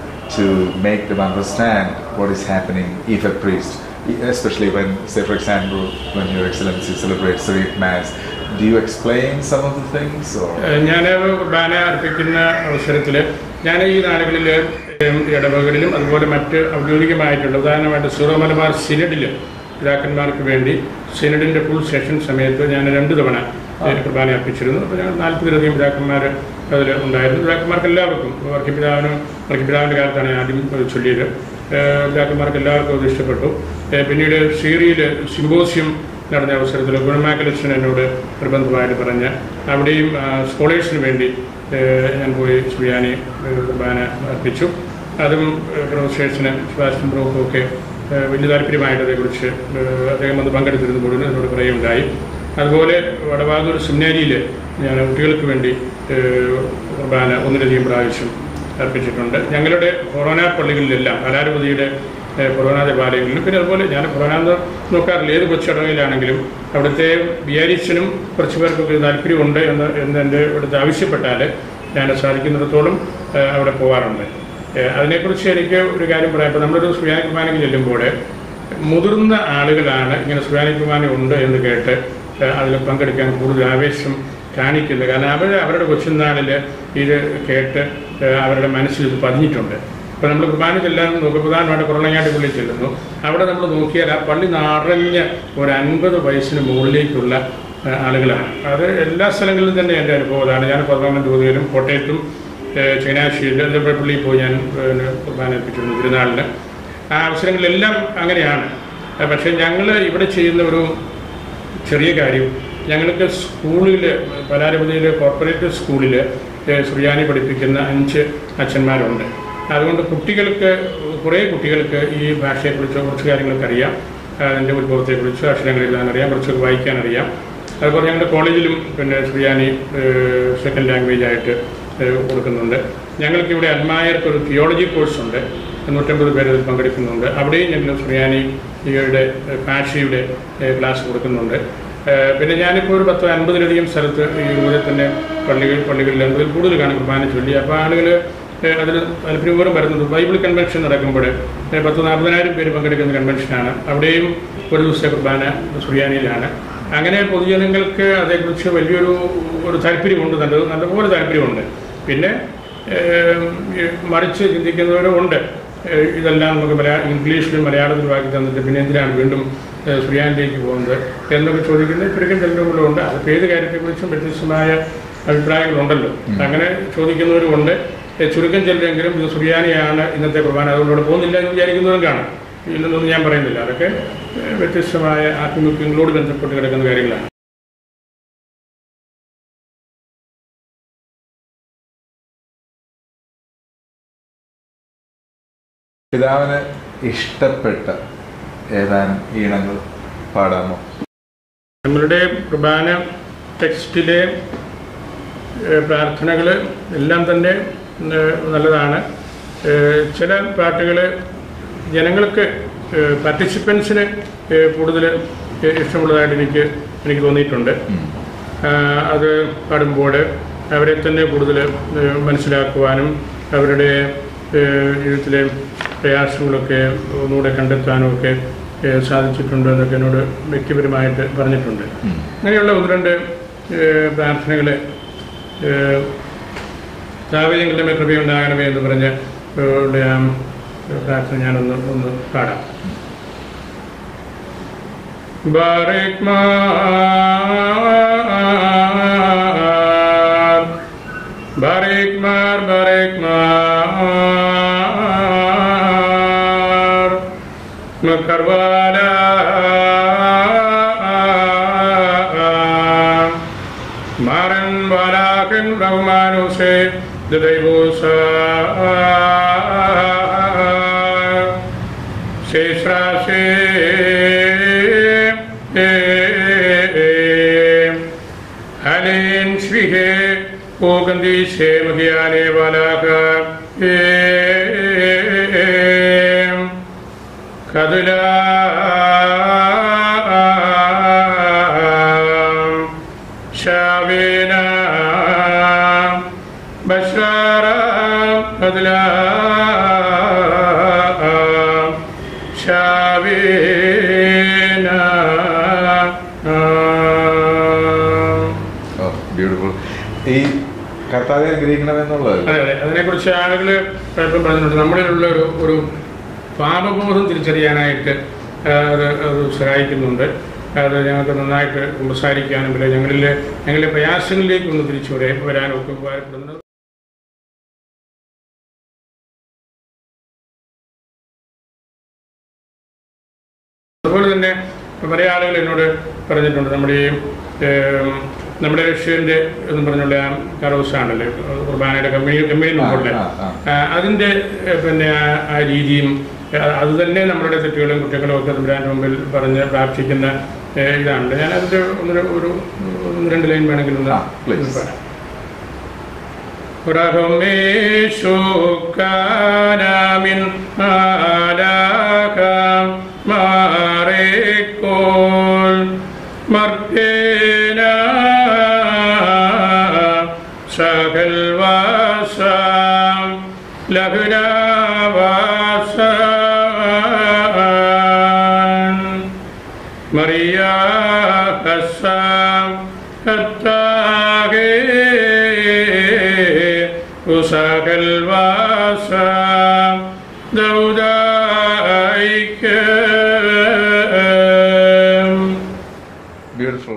to make them understand what is happening if a priest, especially when, say, for example, when Your Excellency celebrates Syriac Mass, do you explain some of the things or? ഞാൻ കുർബാന അർപ്പിക്കുന്ന അവസരത്തിൽ ഞാൻ ഈ നാടുകളിൽ ഇടവകളിലും അതുപോലെ മറ്റ് ഔദ്യോഗികമായിട്ടുള്ള ഉദാഹരണമായിട്ട് zero Malabar സിനഡിൽ പിതാക്കന്മാർക്ക് വേണ്ടി സിനഡിൻ്റെ ഫുൾ സെഷൻ സമയത്ത് ഞാൻ രണ്ട് തവണ ഏഹ്, കുർബാന അർപ്പിച്ചിരുന്നു അപ്പോൾ ഞങ്ങൾ നാൽപ്പതിലധികം പിതാക്കന്മാർ അതിൽ ഉണ്ടായിരുന്നു പിതാക്കന്മാർക്ക് എല്ലാവർക്കും വർക്കിപ്പിതാവിനും വർക്കിപ്പിതാവിൻ്റെ കാലത്താണ് ഞാൻ ആദ്യം അത് ചൊല്ലിയത് ഏഹ്, പിതാക്കന്മാർക്ക് എല്ലാവർക്കും അത് ഇഷ്ടപ്പെട്ടു ഏഹ്, പിന്നീട് സീറിയയിൽ സിമ്പോസിയം നടന്ന അവസരത്തിൽ ഗുണമാക്കലക്ഷൻ എന്നോട് നിർബന്ധമായിട്ട് പറഞ്ഞ് അവിടെയും സ്കോളേഴ്സിന് വേണ്ടി ഏഹ്, ഞാൻ പോയി സുറിയാനി ഏഹ്, കുർബാന അർപ്പിച്ചു അതും പ്രൊഫസേഴ്സിന് സെബാസ്റ്റ്യൻ ബ്രോക്കും ഒക്കെ ഏഹ്, വലിയ താല്പര്യമായിട്ട് അതേക്കുറിച്ച് ഏഹ്, അദ്ദേഹം വന്ന് പങ്കെടുത്തിരുന്നു മുഴുവൻ എന്നോട് പറയുകയുണ്ടായി അതുപോലെ വടവാതൂർ സെമിനാരിയിൽ ഞാൻ കുട്ടികൾക്ക് വേണ്ടി ഏഹ്, കുർബാന ഒന്നിലധികം പ്രാവശ്യം അർപ്പിച്ചിട്ടുണ്ട് ഞങ്ങളുടെ കൊറോന പള്ളികളിലെല്ലാം കലാരൂപതിയുടെ ഏഹ്, കൊറോന ദേവാലയങ്ങളിലും പിന്നെ അതുപോലെ ഞാൻ കൊറോന എന്ന് നോക്കാറില്ല ഏത് കൊച്ചടവയിലാണെങ്കിലും അവിടുത്തെ ബിയാരിച്ചനും കുറച്ച് പേർക്കൊക്കെ താല്പര്യമുണ്ട് എന്ന് എന്ന് എൻ്റെ ഇവിടുത്തെ ആവശ്യപ്പെട്ടാൽ ഞാൻ സാധിക്കുന്നിടത്തോളം ഏഹ്, അവിടെ പോകാറുണ്ട് ഏഹ്, അതിനെക്കുറിച്ച് എനിക്ക് ഒരു കാര്യം പറയാം ഇപ്പോൾ നമ്മളൊരു സുയാനി കുർബാനയ്ക്ക് ചെല്ലുമ്പോൾ മുതിർന്ന ആളുകളാണ് ഇങ്ങനെ സുയാനി കുർബാന ഉണ്ട് എന്ന് കേട്ട് ഏഹ്, അതിൽ പങ്കെടുക്കാൻ കൂടുതൽ ആവേശം കാണിക്കുന്നത് കാരണം അവർ അവരുടെ കൊച്ചുനാളിൽ ഇത് കേട്ട് ഏഹ്, അവരുടെ മനസ്സിൽ ഇത് പതിഞ്ഞിട്ടുണ്ട് ഇപ്പോൾ നമ്മൾ കുർബാന ചെല്ലാൻ നോക്കുക പ്രധാനമായിട്ട് കുറളങ്ങാട്ടി പള്ളി ചെല്ലുന്നു അവിടെ നമ്മൾ നോക്കിയാൽ ആ പള്ളി നിറഞ്ഞ ഒരു അൻപത് വയസ്സിന് മുകളിലേക്കുള്ള ഏഹ്, ആളുകളാണ് അത് എല്ലാ സ്ഥലങ്ങളിലും തന്നെ എൻ്റെ അനുഭവം അതാണ് ഞാൻ പതിനൊന്നാം ജ്യോതിയിലും കോട്ടയത്തും ഏഹ്, ചങ്ങനാശ്ശേരിയിലും അതേപോലെ പള്ളിയിൽ പോയി ഞാൻ പിന്നെ കുർബാന ഏൽപ്പിച്ചിരുന്നു തിരുനാളിന് ആ അവസരങ്ങളിലെല്ലാം അങ്ങനെയാണ് ഏഹ്, പക്ഷേ ഞങ്ങൾ ഇവിടെ ചെയ്യുന്ന ഒരു ചെറിയ കാര്യം ഞങ്ങൾക്ക് സ്കൂളിൽ പലാരപതിയിലെ കോർപ്പറേറ്റ് സ്കൂളിൽ സുറിയാനി പഠിപ്പിക്കുന്ന അഞ്ച് അച്ഛന്മാരുണ്ട് അതുകൊണ്ട് കുട്ടികൾക്ക് കുറേ കുട്ടികൾക്ക് ഈ ഭാഷയെക്കുറിച്ചോ കുറച്ച് കാര്യങ്ങളൊക്കെ അറിയാം അതിൻ്റെ ഉത്ഭവത്തെക്കുറിച്ച് അക്ഷരങ്ങൾ എഴുതാനറിയാം കുറച്ചൊക്കെ വായിക്കാനറിയാം അതുപോലെ ഞങ്ങളുടെ കോളേജിലും പിന്നെ സുറിയാനി സെക്കൻഡ് ലാംഗ്വേജ് ആയിട്ട് ഏഹ്, കൊടുക്കുന്നുണ്ട് ഞങ്ങൾക്കിവിടെ അൽമായർക്ക് ഒരു തിയോളജി കോഴ്സുണ്ട് നൂറ്റമ്പത് പേര് അതിൽ പങ്കെടുക്കുന്നുണ്ട് അവിടെയും ഞങ്ങൾ സുറിയാനിയുടെ ഏഹ്, ഭാഷയുടെ ഏഹ്, ക്ലാസ് കൊടുക്കുന്നുണ്ട് ഏഹ്, പിന്നെ ഞാനിപ്പോൾ ഒരു പത്ത് അൻപതിലധികം സ്ഥലത്ത് ഈ ഇവിടെ തന്നെ പള്ളികൾ പള്ളികളിൽ അൻപതിൽ കൂടുതൽ കാണും കുർബാന ചൊല്ലി അപ്പോൾ ആളുകൾ അതിൽ താല്പര്യപൂർവ്വം വരുന്നത് ബൈബിൾ കൺവെൻഷൻ നടക്കുമ്പോൾ ഏഹ്, പത്ത് നാൽപ്പതിനായിരം പേര് പങ്കെടുക്കുന്ന കൺവെൻഷനാണ് അവിടെയും ഒരു ദിവസത്തെ കുർബാന സുറിയാനിയിലാണ് അങ്ങനെ പൊതുജനങ്ങൾക്ക് അതേക്കുറിച്ച് വലിയൊരു ഒരു താല്പര്യമുണ്ട് നല്ല നല്ലപോലെ താല്പര്യമുണ്ട് പിന്നെ ഏഹ്, ഈ മറിച്ച് ചിന്തിക്കുന്നവരും ഉണ്ട് ഏഹ്, ഇതെല്ലാം നമുക്ക് മലയാ ഇംഗ്ലീഷിലും മലയാളത്തിലും ആക്കി തന്നിട്ട് പിന്നെ എന്തിനാണ് വീണ്ടും ഏഹ്, സുറിയാനിലേക്ക് പോകുന്നത് എന്നൊക്കെ ചോദിക്കുന്ന ചുരുക്കം ചിലരുകളും ഉണ്ട് അതിപ്പോൾ ഏത് കാര്യത്തെക്കുറിച്ചും വ്യത്യസ്തമായ അഭിപ്രായങ്ങളുണ്ടല്ലോ അങ്ങനെ ചോദിക്കുന്നവരുമുണ്ട് ഏഹ്, ചുരുക്കം ചിലരെങ്കിലും ഇത് സുറിയാനിയാണ് ഇന്നത്തെ കുർബാന അതുകൊണ്ട് ഇവിടെ പോകുന്നില്ല എന്ന് വിചാരിക്കുന്നവരും കാണും ഇല്ലെന്നൊന്നും ഞാൻ പറയുന്നില്ല അതൊക്കെ ഏഹ്, വ്യത്യസ്തമായ ആത്മീയങ്ങളോട് ബന്ധപ്പെട്ട് കിടക്കുന്ന കാര്യങ്ങളാണ് പിതാവിന് ഇഷ്ടപ്പെട്ട ഏതാനും ഈണങ്ങൾ പാടാമോ നമ്മളുടെ കുർബാന ടെക്സ്റ്റിലെ പ്രാർത്ഥനകൾ എല്ലാം തന്നെ ഏഹ്, നല്ലതാണ് ഏഹ്, ചില പാട്ടുകൾ ജനങ്ങൾക്ക് പാർട്ടിസിപ്പൻസിന് കൂടുതൽ ഇഷ്ടമുള്ളതായിട്ട് എനിക്ക് എനിക്ക് തോന്നിയിട്ടുണ്ട് ആഹ്, അത് പാടുമ്പോൾ അവരെ തന്നെ കൂടുതൽ ഏഹ്, മനസ്സിലാക്കുവാനും അവരുടെ ഏഹ്, ജീവിതത്തിലെ പ്രയാസങ്ങളൊക്കെ ഒന്നുകൂടെ കണ്ടെത്താനും ഒക്കെ ഏഹ്, സാധിച്ചിട്ടുണ്ട് എന്നൊക്കെ എന്നോട് വ്യക്തിപരമായിട്ട് പറഞ്ഞിട്ടുണ്ട് അങ്ങനെയുള്ള ഒന്ന് രണ്ട് പ്രാർത്ഥനകൾ താവ്യങ്ങളുടെ കൃപയുണ്ടാകണമേ എന്ന് പറഞ്ഞ് ഉള്ള ആ പ്രാർത്ഥന ഞാനൊന്ന് ഒന്ന് പാടാം ബാരക് മാർ ബാരക് മാർ ബാരക് മാർ മക്കർവാല മാറൻ വാലാക്കൻ റഹ്മാനുസേ ദൈവോസ ശേഷാശേ ഹലേൻ ശ്രീഹേ പോകന്തി ശേമഹിയാനേ വാലാക കതുല ശാവേന ബഷാര കതുല ശാവേന ഓ ബ്യൂട്ടിഫുൾ ഈ കർത്താവെ അനുഗ്രഹിക്കണമെന്നുള്ളത് അതെ അതെ അതിനെക്കുറിച്ച് ആളുകൾ ഇപ്പം പറഞ്ഞിട്ടുണ്ട് നമ്മളിലുള്ള ഒരു ഒരു പാപബോധം തിരിച്ചറിയാനായിട്ട് ആ, അത് അത് സഹായിക്കുന്നുണ്ട് അത് ഞങ്ങൾക്ക് നന്നായിട്ട് സംസാരിക്കാനും പിന്നെ ഞങ്ങളിലെ ഞങ്ങളിലെ പ്രയാസങ്ങളിലേക്ക് ഒന്ന് തിരിച്ചു വരാൻ വരാനും ഒക്കെ ഉപകാരപ്പെടുന്നുണ്ട് അതുപോലെ തന്നെ പല ആളുകൾ എന്നോട് പറഞ്ഞിട്ടുണ്ട് നമ്മുടെ ഈ ഏം, നമ്മുടെ റഷ്യൻ്റെ എന്ന് പറഞ്ഞുള്ള ആ കറോസാണല്ലേ കുർബാനയുടെ കമ്പനി കമ്പനി മുമ്പോട്ട് ആ, ആ. അതിൻ്റെ ഏ, പിന്നെ ആ- ആ രീതിയും ആ, അത് തന്നെ നമ്മളുടെ തെറ്റുകളും കുറ്റങ്ങളും ഒക്കെ തമ്പുരാൻ്റെ മുമ്പിൽ പറഞ്ഞ് പ്രാർത്ഥിക്കുന്ന ഏ, ഇതാണ് ഞാൻ അതിൻ്റെ ഒന്ന് ഒരു ഒന്ന് രണ്ട് ലൈൻ വേണമെങ്കിൽ ഒന്ന് ആ, please. ഒന്ന് പാടാം رغميشو كان من آلاك ماركول مرتنا سهل واسام لغنا واسام مريا حسام التاغي وساق الواسام دودائك beautiful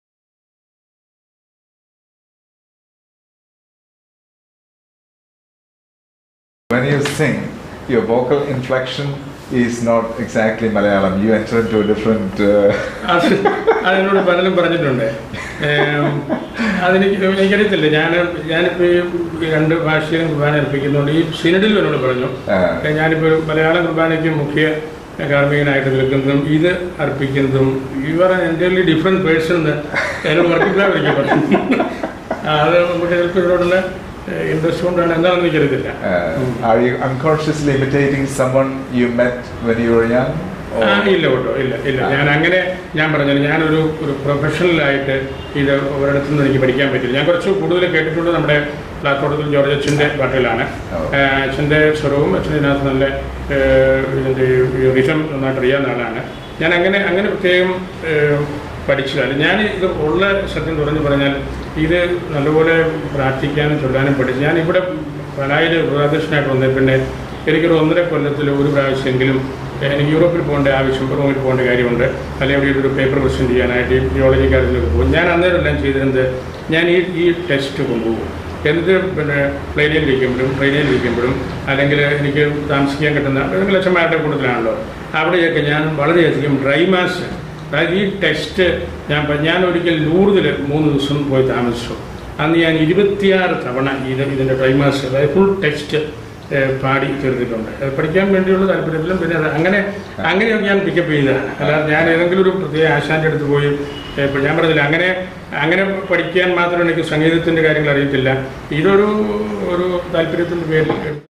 When you sing, your vocal inflection is not exactly Malayalam. You enter into a different. Uh, അത് അതിനോട് പലരും പറഞ്ഞിട്ടുണ്ട് ഏം, അതെനിക്ക് എനിക്കറിയത്തില്ല ഞാൻ ഞാനിപ്പോൾ ഈ രണ്ട് ഭാഷയിലും കുർബാന അർപ്പിക്കുന്നുണ്ട് ഈ സിനഡിൽ എന്നോട് പറഞ്ഞു uh, ഏ, ഞാനിപ്പോൾ മലയാള കുർബാനയ്ക്ക് മുഖ്യ കാർമ്മികനായിട്ട് നിൽക്കുന്നതും ഇത് അർപ്പിക്കുന്നതും യുവർ എൻ്റർലി ഡിഫറെൻറ്റ് പേഴ്സൺ എന്ന് എന്നോട് വർക്കിപ്പിക്കാൻ ഒരിക്കൽ പറഞ്ഞു ആ, അത് നമുക്ക് ചിലപ്പോൾ ഇതിനോടുള്ള ഇൻട്രസ്റ്റ് കൊണ്ടാണ് എന്താണെന്ന് എനിക്കറിയത്തില്ല uh, are you unconsciously imitating someone you met when you were young? Or- ആ, ഇല്ല കേട്ടോ ഇല്ല ഇല്ല ഞാൻ അങ്ങനെ ഞാൻ പറഞ്ഞത് ഞാനൊരു ഒരു പ്രൊഫഷണലായിട്ട് ഇത് ഒരിടത്തു നിന്ന് എനിക്ക് പഠിക്കാൻ പറ്റില്ല ഞാൻ കുറച്ച് കൂടുതൽ കേട്ടിട്ടുള്ളത് നമ്മുടെ പ്ലാത്തോട്ടത്തിൽ ജോർജ് അച്ഛൻ്റെ പാട്ടുകളാണ് ഓ. ആ, അച്ഛൻ്റെ സ്വരവും അച്ഛനകത്ത് നല്ല ഏഹ്, ഇതിൻ്റെ റിസം നന്നായിട്ട് അറിയാവുന്ന ആളാണ് ഞാൻ അങ്ങനെ അങ്ങനെ പ്രത്യേകം ഏഹ്, പഠിച്ചതാണ് ഞാൻ ഇത് ഉള്ള സത്യം തുറന്നു പറഞ്ഞാൽ ഇത് നല്ലപോലെ പ്രാർത്ഥിക്കാനും ചൊല്ലാനും പഠിച്ചു ഞാൻ ഇവിടെ പലായിൽ പ്രദർശനമായിട്ട് വന്നത് പിന്നെ എനിക്കൊരു ഒന്നര കൊല്ലത്തിൽ ഒരു പ്രാവശ്യമെങ്കിലും എനിക്ക് യൂറോപ്പിൽ പോകേണ്ട ആവശ്യം റൂമിൽ പോകേണ്ട കാര്യമുണ്ട് അല്ലെങ്കിൽ ഒരു പേപ്പർ പ്രസൻറ്റ് ചെയ്യാനായിട്ട് ഈ ജിയോളജി കാര്യത്തിലൊക്കെ പോകും ഞാൻ അന്നേരം എല്ലാം ചെയ്തിരുന്നത് ഞാൻ ഈ ഈ ടെസ്റ്റ് കൊണ്ടുപോകും എന്നിട്ട് പിന്നെ പ്ലെയിനിൽ ഇരിക്കുമ്പോഴും ട്രെയിനിൽ ഇരിക്കുമ്പോഴും അല്ലെങ്കിൽ എനിക്ക് താമസിക്കാൻ കിട്ടുന്ന ഒരു ലക്ഷന്മാരുടെ കൂട്ടത്തിലാണല്ലോ അവിടെയൊക്കെ ഞാൻ വളരെയധികം ഡ്രൈ മാസ് അതായത് ഈ ടെസ്റ്റ് ഞാൻ പ- ഞാൻ ഒരിക്കൽ ലൂർദിൽ മൂന്ന് ദിവസം പോയി താമസിച്ചു അന്ന് ഞാൻ ഇരുപത്തിയാറ് തവണ ഇത് ഇതിൻ്റെ ഡ്രൈ മാസ് അതായത് ഫുൾ ടെസ്റ്റ് ഏഹ്, പാടി തീർത്തിട്ടുണ്ട് അത് പഠിക്കാൻ വേണ്ടിയുള്ള താല്പര്യത്തിലും പിന്നെ അത് അങ്ങനെ അങ്ങനെയൊക്കെ ഞാൻ പിക്കപ്പ് ചെയ്തതാണ് അല്ലാതെ ഞാൻ ഏതെങ്കിലും ഒരു പ്രത്യേക ആശാന്റെ അടുത്ത് പോയി ഏഹ്, ഇപ്പൊ ഞാൻ പറഞ്ഞില്ല അങ്ങനെ അങ്ങനെ പഠിക്കാൻ മാത്രം എനിക്ക് സംഗീതത്തിന്റെ കാര്യങ്ങൾ അറിയത്തില്ല ഇതൊരു ഒരു താല്പര്യത്തിന്റെ പേരിൽ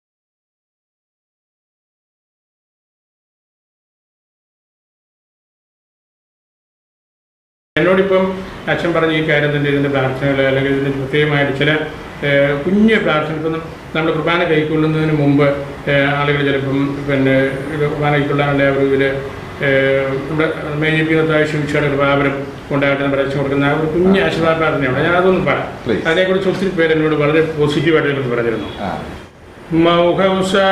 എന്നോടിപ്പം അച്ഛൻ പറഞ്ഞ ഈ കാര്യം തന്നെ ഇതിൻ്റെ പ്രാർത്ഥനകൾ അല്ലെങ്കിൽ ഇതിന് പ്രത്യേകമായിട്ട് ചില ഏഹ്, കുഞ്ഞ് പ്രാർത്ഥന ഇപ്പം നമ്മൾ കുർബാന കൈക്കൊള്ളുന്നതിന് മുമ്പ് ഏഹ്, ആളുകൾ ചിലപ്പം പിന്നെ ഇത് കുർബാന കൈക്കൊള്ളാനുള്ള ഒരു ഇതിൽ ഇവിടെ മേജിപ്പിക്കുന്ന ശിക്ഷയുടെ കൃപാപനം ഉണ്ടായിട്ട് നമ്മൾ അയച്ചു കൊടുക്കുന്ന ആ ഒരു കുഞ്ഞ് ആശീർവാദ പ്രാർത്ഥനയാണ് ഞാൻ അതൊന്ന് പറയാം Please. അതിനെക്കുറിച്ച് ഒത്തിരി പേര് എന്നോട് വളരെ പോസിറ്റീവായിട്ട് ഇതിനെക്കുറിച്ച് പറഞ്ഞിരുന്നു ആ موهوسا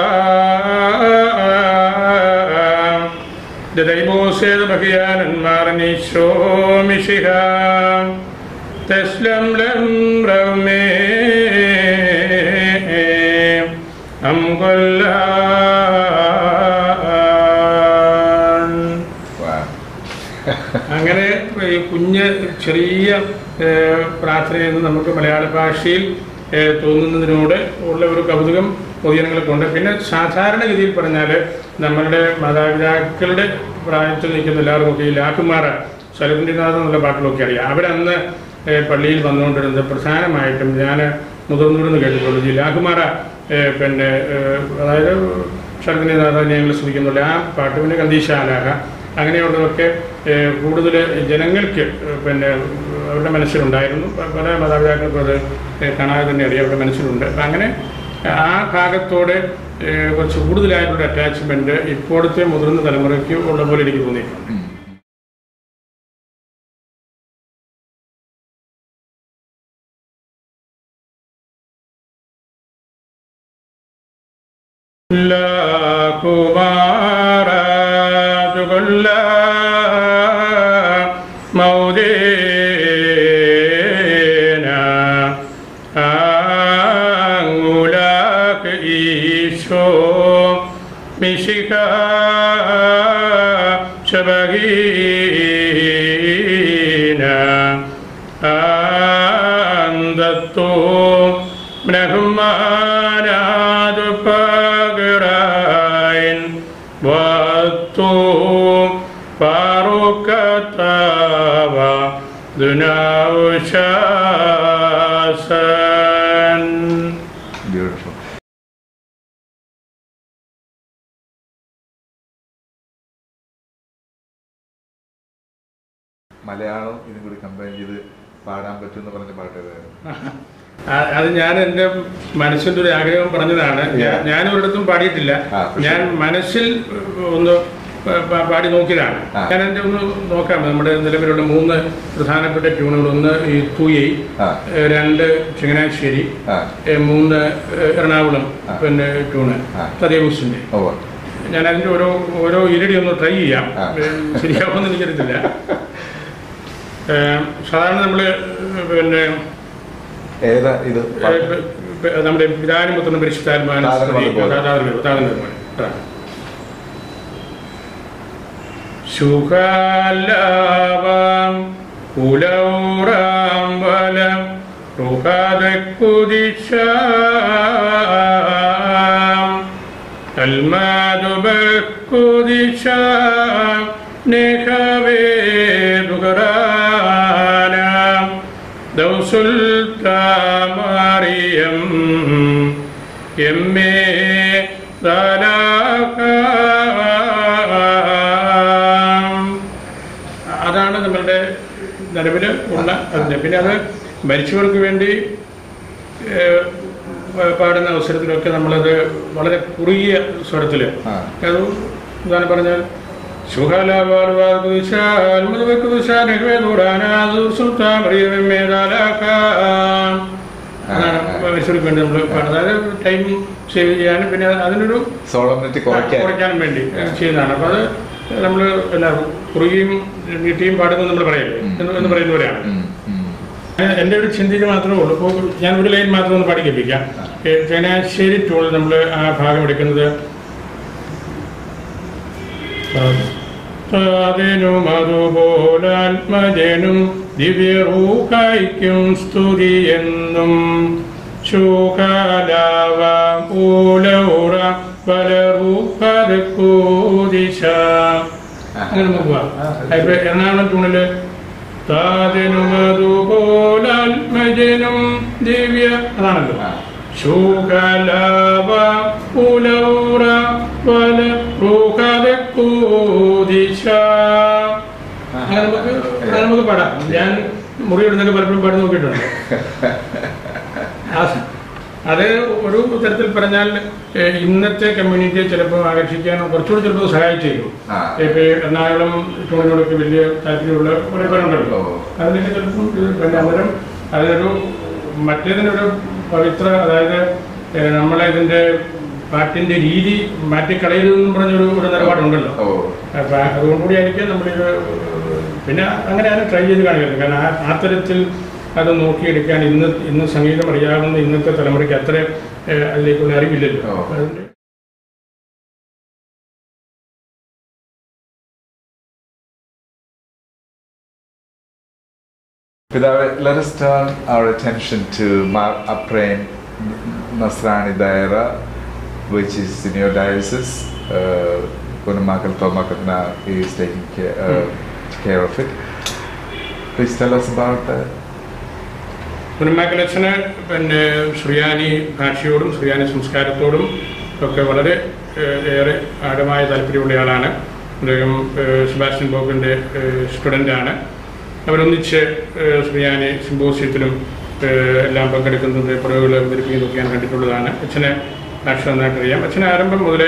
دديبوسيد بخيانا مارني شومشها تسلم لم رمي أم قلان wow. അങ്ങനെ ഈ കുഞ്ഞ് ചെറിയ ഏഹ്, പ്രാർത്ഥനയിൽ നിന്ന് നമുക്ക് മലയാള ഭാഷയിൽ ഏഹ്, തോന്നുന്നതിനോട് ഉള്ള ഒരു കൗതുകം പൊതുജനങ്ങൾക്ക് ഉണ്ട് പിന്നെ സാധാരണഗതിയിൽ പറഞ്ഞാൽ നമ്മളുടെ മാതാപിതാക്കളുടെ പ്രായത്തിൽ നിൽക്കുന്ന എല്ലാവർക്കും ഒക്കെ ഈ ലാക്കുമാറ സ്വലകുണ്ടിനാഥ് എന്നുള്ള പാട്ടുകളൊക്കെ അറിയാം അവരന്ന് ഏഹ്, പള്ളിയിൽ വന്നുകൊണ്ടിരുന്നത് പ്രധാനമായിട്ടും ഞാൻ മുതിർന്നൂരെന്ന് കേട്ടിട്ടുള്ളൂ ഈ ലാക്കുമാറ ഏഹ്, പിന്നെ ഏഹ്, അതായത് ശരദിനാഥനെ ഞങ്ങൾ ശ്രമിക്കുന്നുണ്ട് ആ പാട്ട് പിന്നെ കന്തീശാലാഹ അങ്ങനെയുള്ളതൊക്കെ കൂടുതൽ ജനങ്ങൾക്ക് ഏഹ്, പിന്നെ അവരുടെ മനസ്സിലുണ്ടായിരുന്നു പ- പല മാതാപിതാക്കൾക്കും അത് ഏഹ്, കാണാതെ തന്നെ അറിയാം അവരുടെ മനസ്സിലുണ്ട് അപ്പം അങ്ങനെ ആ ഭാഗത്തോട് ഏഹ്, കുറച്ച് കൂടുതലായിട്ടുള്ള അറ്റാച്ച്മെൻറ്റ് ഇപ്പോഴത്തെ മുതിർന്ന തലമുറയ്ക്ക് ഉള്ള പോലെ എനിക്ക് തോന്നിയിട്ടുണ്ട് ഉം. لا كبارات كل مودينا أنغلاك إيشو مشكا شبهينا أندتو ബ്രഹ്മാനാദ പകരായൻ വത്തു പാറുക്കത്താവ ദുനാവുശാസൻ Beautiful. മലയാളം ഇതും കൂടി കമ്പൈൻ ചെയ്ത് പാടാൻ പറ്റുമെന്ന് പറഞ്ഞ പാട്ട് ഏതായിരുന്നു ആ- അത് ഞാൻ എൻ്റെ മനസ്സിൻ്റെ ഒരു ആഗ്രഹം പറഞ്ഞതാണ് ഞാൻ- Yeah. ഞാൻ ഒരിടത്തും പാടിയിട്ടില്ല ആ, പക്ഷേ- ഞാൻ മനസ്സിൽ ഒന്ന് പ- പ- പാടി നോക്കിയതാണ് ആ. ഞാൻ എൻ്റെ ഒന്ന് നോക്കാം നമ്മുടെ നിലവിലുള്ള മൂന്ന് പ്രധാനപ്പെട്ട ട്യൂണുകൾ ഒന്ന് ഈ തൂയൈ ആ ഏഹ് രണ്ട് ചങ്ങനാശ്ശേരി ആ ഏഹ് മൂന്ന് ഏഹ് എറണാകുളം ആ. പിന്നെ ട്യൂണ് ആ. തദേവുസിൻ്റെ ഓ ഞാൻ അതിൻ്റെ ഓരോ ഓരോ ഇരടി ഒന്ന് ട്രൈ ചെയ്യാം ആ. ഏഹ് ശരിയാവുമെന്ന് എനിക്കറിയത്തില്ല ഏഹ് സാധാരണ നമ്മൾ പിന്നെ ഏതാ ഇത് പാട്ട്? ഏഹ് പ- പ- നമ്മുടെ പിതാനും പുത്രനും പരിശുദ്ധാത്മാനും താതനും സ്തുതി. അതുപോലെ. താതനും അതുപോലെ. താതനും അതുപോലെ. ആ. ശുഖാലാവാം പുലൗറാം വലം റുഹാദക്കുദിശാം المادبكودشام نخبيدغرانا دوس التاماريم يمي ധലാകാം അതാണ് നമ്മളുടെ നിലവിൽ ഉള്ള അതിൻ്റെ പിന്നെ അത് മരിച്ചവർക്ക് വേണ്ടി ഏഹ്, പ- പാടുന്ന അവസരത്തിലൊക്കെ നമ്മളത് വളരെ കുറുകിയ സ്വരത്തിൽ ആ. അത് ഉദാഹരണം പറഞ്ഞാൽ ശുഹലവാൽവാൽകുശാൽ മുതുവക്കുശാൽ നെഹ്വേദൂരാനാദൂർ സുൽത്താൻ പ്രിയമേദാലാക്കാൻ അതാണ് പരിശോധിക്ക് വേണ്ടി നമ്മൾ പാടുന്നത് അതായത് ടൈം സേവ് ചെയ്യാനും പിന്നെ അതിനൊരു സോളംനിറ്റി കുറയ്ക്കാൻ കുറയ്ക്കാനും വേണ്ടി ചെയ്യുന്നതാണ് അപ്പോൾ അത് നമ്മൾ എന്നാ കുറുകിയും നീട്ടിയും പാടുന്നു നമ്മൾ പറയല്ലേ എന്ന് എന്ന് പറയുന്നവരെയാണ് ഉം, ഉം. ഞാൻ- എൻ്റെ ഒരു ചിന്തയിൽ മാത്രമേ ഉള്ളൂ ഇപ്പോൾ ഞാൻ ഒരു ലൈൻ മാത്രം ഒന്ന് പാടി കേൾപ്പിക്കാം ഏ, ചങ്ങനാശ്ശേരി ടൂൾ നമ്മൾ ആ ഭാഗം എടുക്കുന്നത് അതിനും അതുപോലാത്മജനും ദിവ്യറൂഹായിക്കും സ്തുതി എന്നും ശൂകാലാവ പൂലൗറ പലറൂപൂദിശ അങ്ങനെ നമുക്ക് പോവാം ഇപ്പൊ എറണാകുളം ടൂണില് താതിനുമതുപോലാത്മജനും ദിവ്യ അതാണല്ലോ ആ. ശൂകലാവ പുലൗറ വല റൂഹദക്കൂദിശ അങ്ങനെ നമുക്ക് അങ്ങനെ നമുക്ക് പാടാം ഞാൻ മുറി ഇടുന്നൊക്കെ പലപ്പോഴും പാടി നോക്കിയിട്ടുണ്ട് ആ- അത് ഒരു തരത്തിൽ പറഞ്ഞാൽ ഏഹ്, ഇന്നത്തെ കമ്മ്യൂണിറ്റിയെ ചിലപ്പോൾ ആകർഷിക്കാൻ കുറച്ചുകൂടി ചിലപ്പോൾ സഹായിച്ചേക്കും ആ. ഇപ്പൊ എറണാകുളം ടൂണിനോടൊക്കെ വലിയ താല്പര്യമുള്ള കുറെ പേരുണ്ടല്ലോ ഓ. അതിനൊക്കെ ചിലപ്പോൾ ഇത് പിന്നെ അന്നേരം അതിനൊരു മറ്റേതിനൊരു പവിത്ര അതായത് ഏഹ്, നമ്മളെ ഇതിന്റെ പാട്ടിന്റെ രീതി മാറ്റിക്കളയരുതെന്നും പറഞ്ഞൊരു ഒരു നിലപാടുണ്ടല്ലോ ഓ അപ്പൊ അതുകൊണ്ടുകൂടി ആയിരിക്കും നമ്മളിത് പിന്നെ അങ്ങനെ ആരും ട്രൈ ചെയ്ത് കാണിക്കരുത് കാരണം ആ ആ തരത്തിൽ അത് നോക്കിയെടുക്കാൻ ഇന്ന് ഇന്ന് സംഗീതം അറിയാവുന്ന ഇന്നത്തെ തലമുറയ്ക്ക് അത്ര ഏഹ്, അതിലേക്കുള്ള അറിവില്ലല്ലോ ഓ. അപ്പൊ അതുകൊണ്ട് Pidawe, let us turn our attention to Mar Aprem Nasrani Daira, which is in your diocese. Uh, Gunamakal Tomakatna is taking care, uh, care of it. Please tell us about that. കുഞ്ഞമ്മാക്കലച്ഛന് പിന്നെ ശ്രീയാനി ഭാഷയോടും ശ്രീയാനി സംസ്കാരത്തോടും ഒക്കെ വളരെ ഏഹ്, ഏറെ ആഴമായ താല്പര്യമുള്ള അദ്ദേഹം ഏഹ്, Sebastian ബോബിൻ്റെ സ്റ്റുഡൻ്റാണ് അവരൊന്നിച്ച് ഏഹ്, ശ്രീയാനി സിമ്പോസിയത്തിലും ഏഹ്, എല്ലാം പങ്കെടുക്കുന്നത് പുറകുകൾ അവതരിപ്പിക്കുന്നതൊക്കെ ഞാൻ കണ്ടിട്ടുള്ളതാണ് അച്ഛനെ ഭാഷ നന്നായിട്ട് അറിയാം അച്ഛനെ ആരംഭം മുതൽ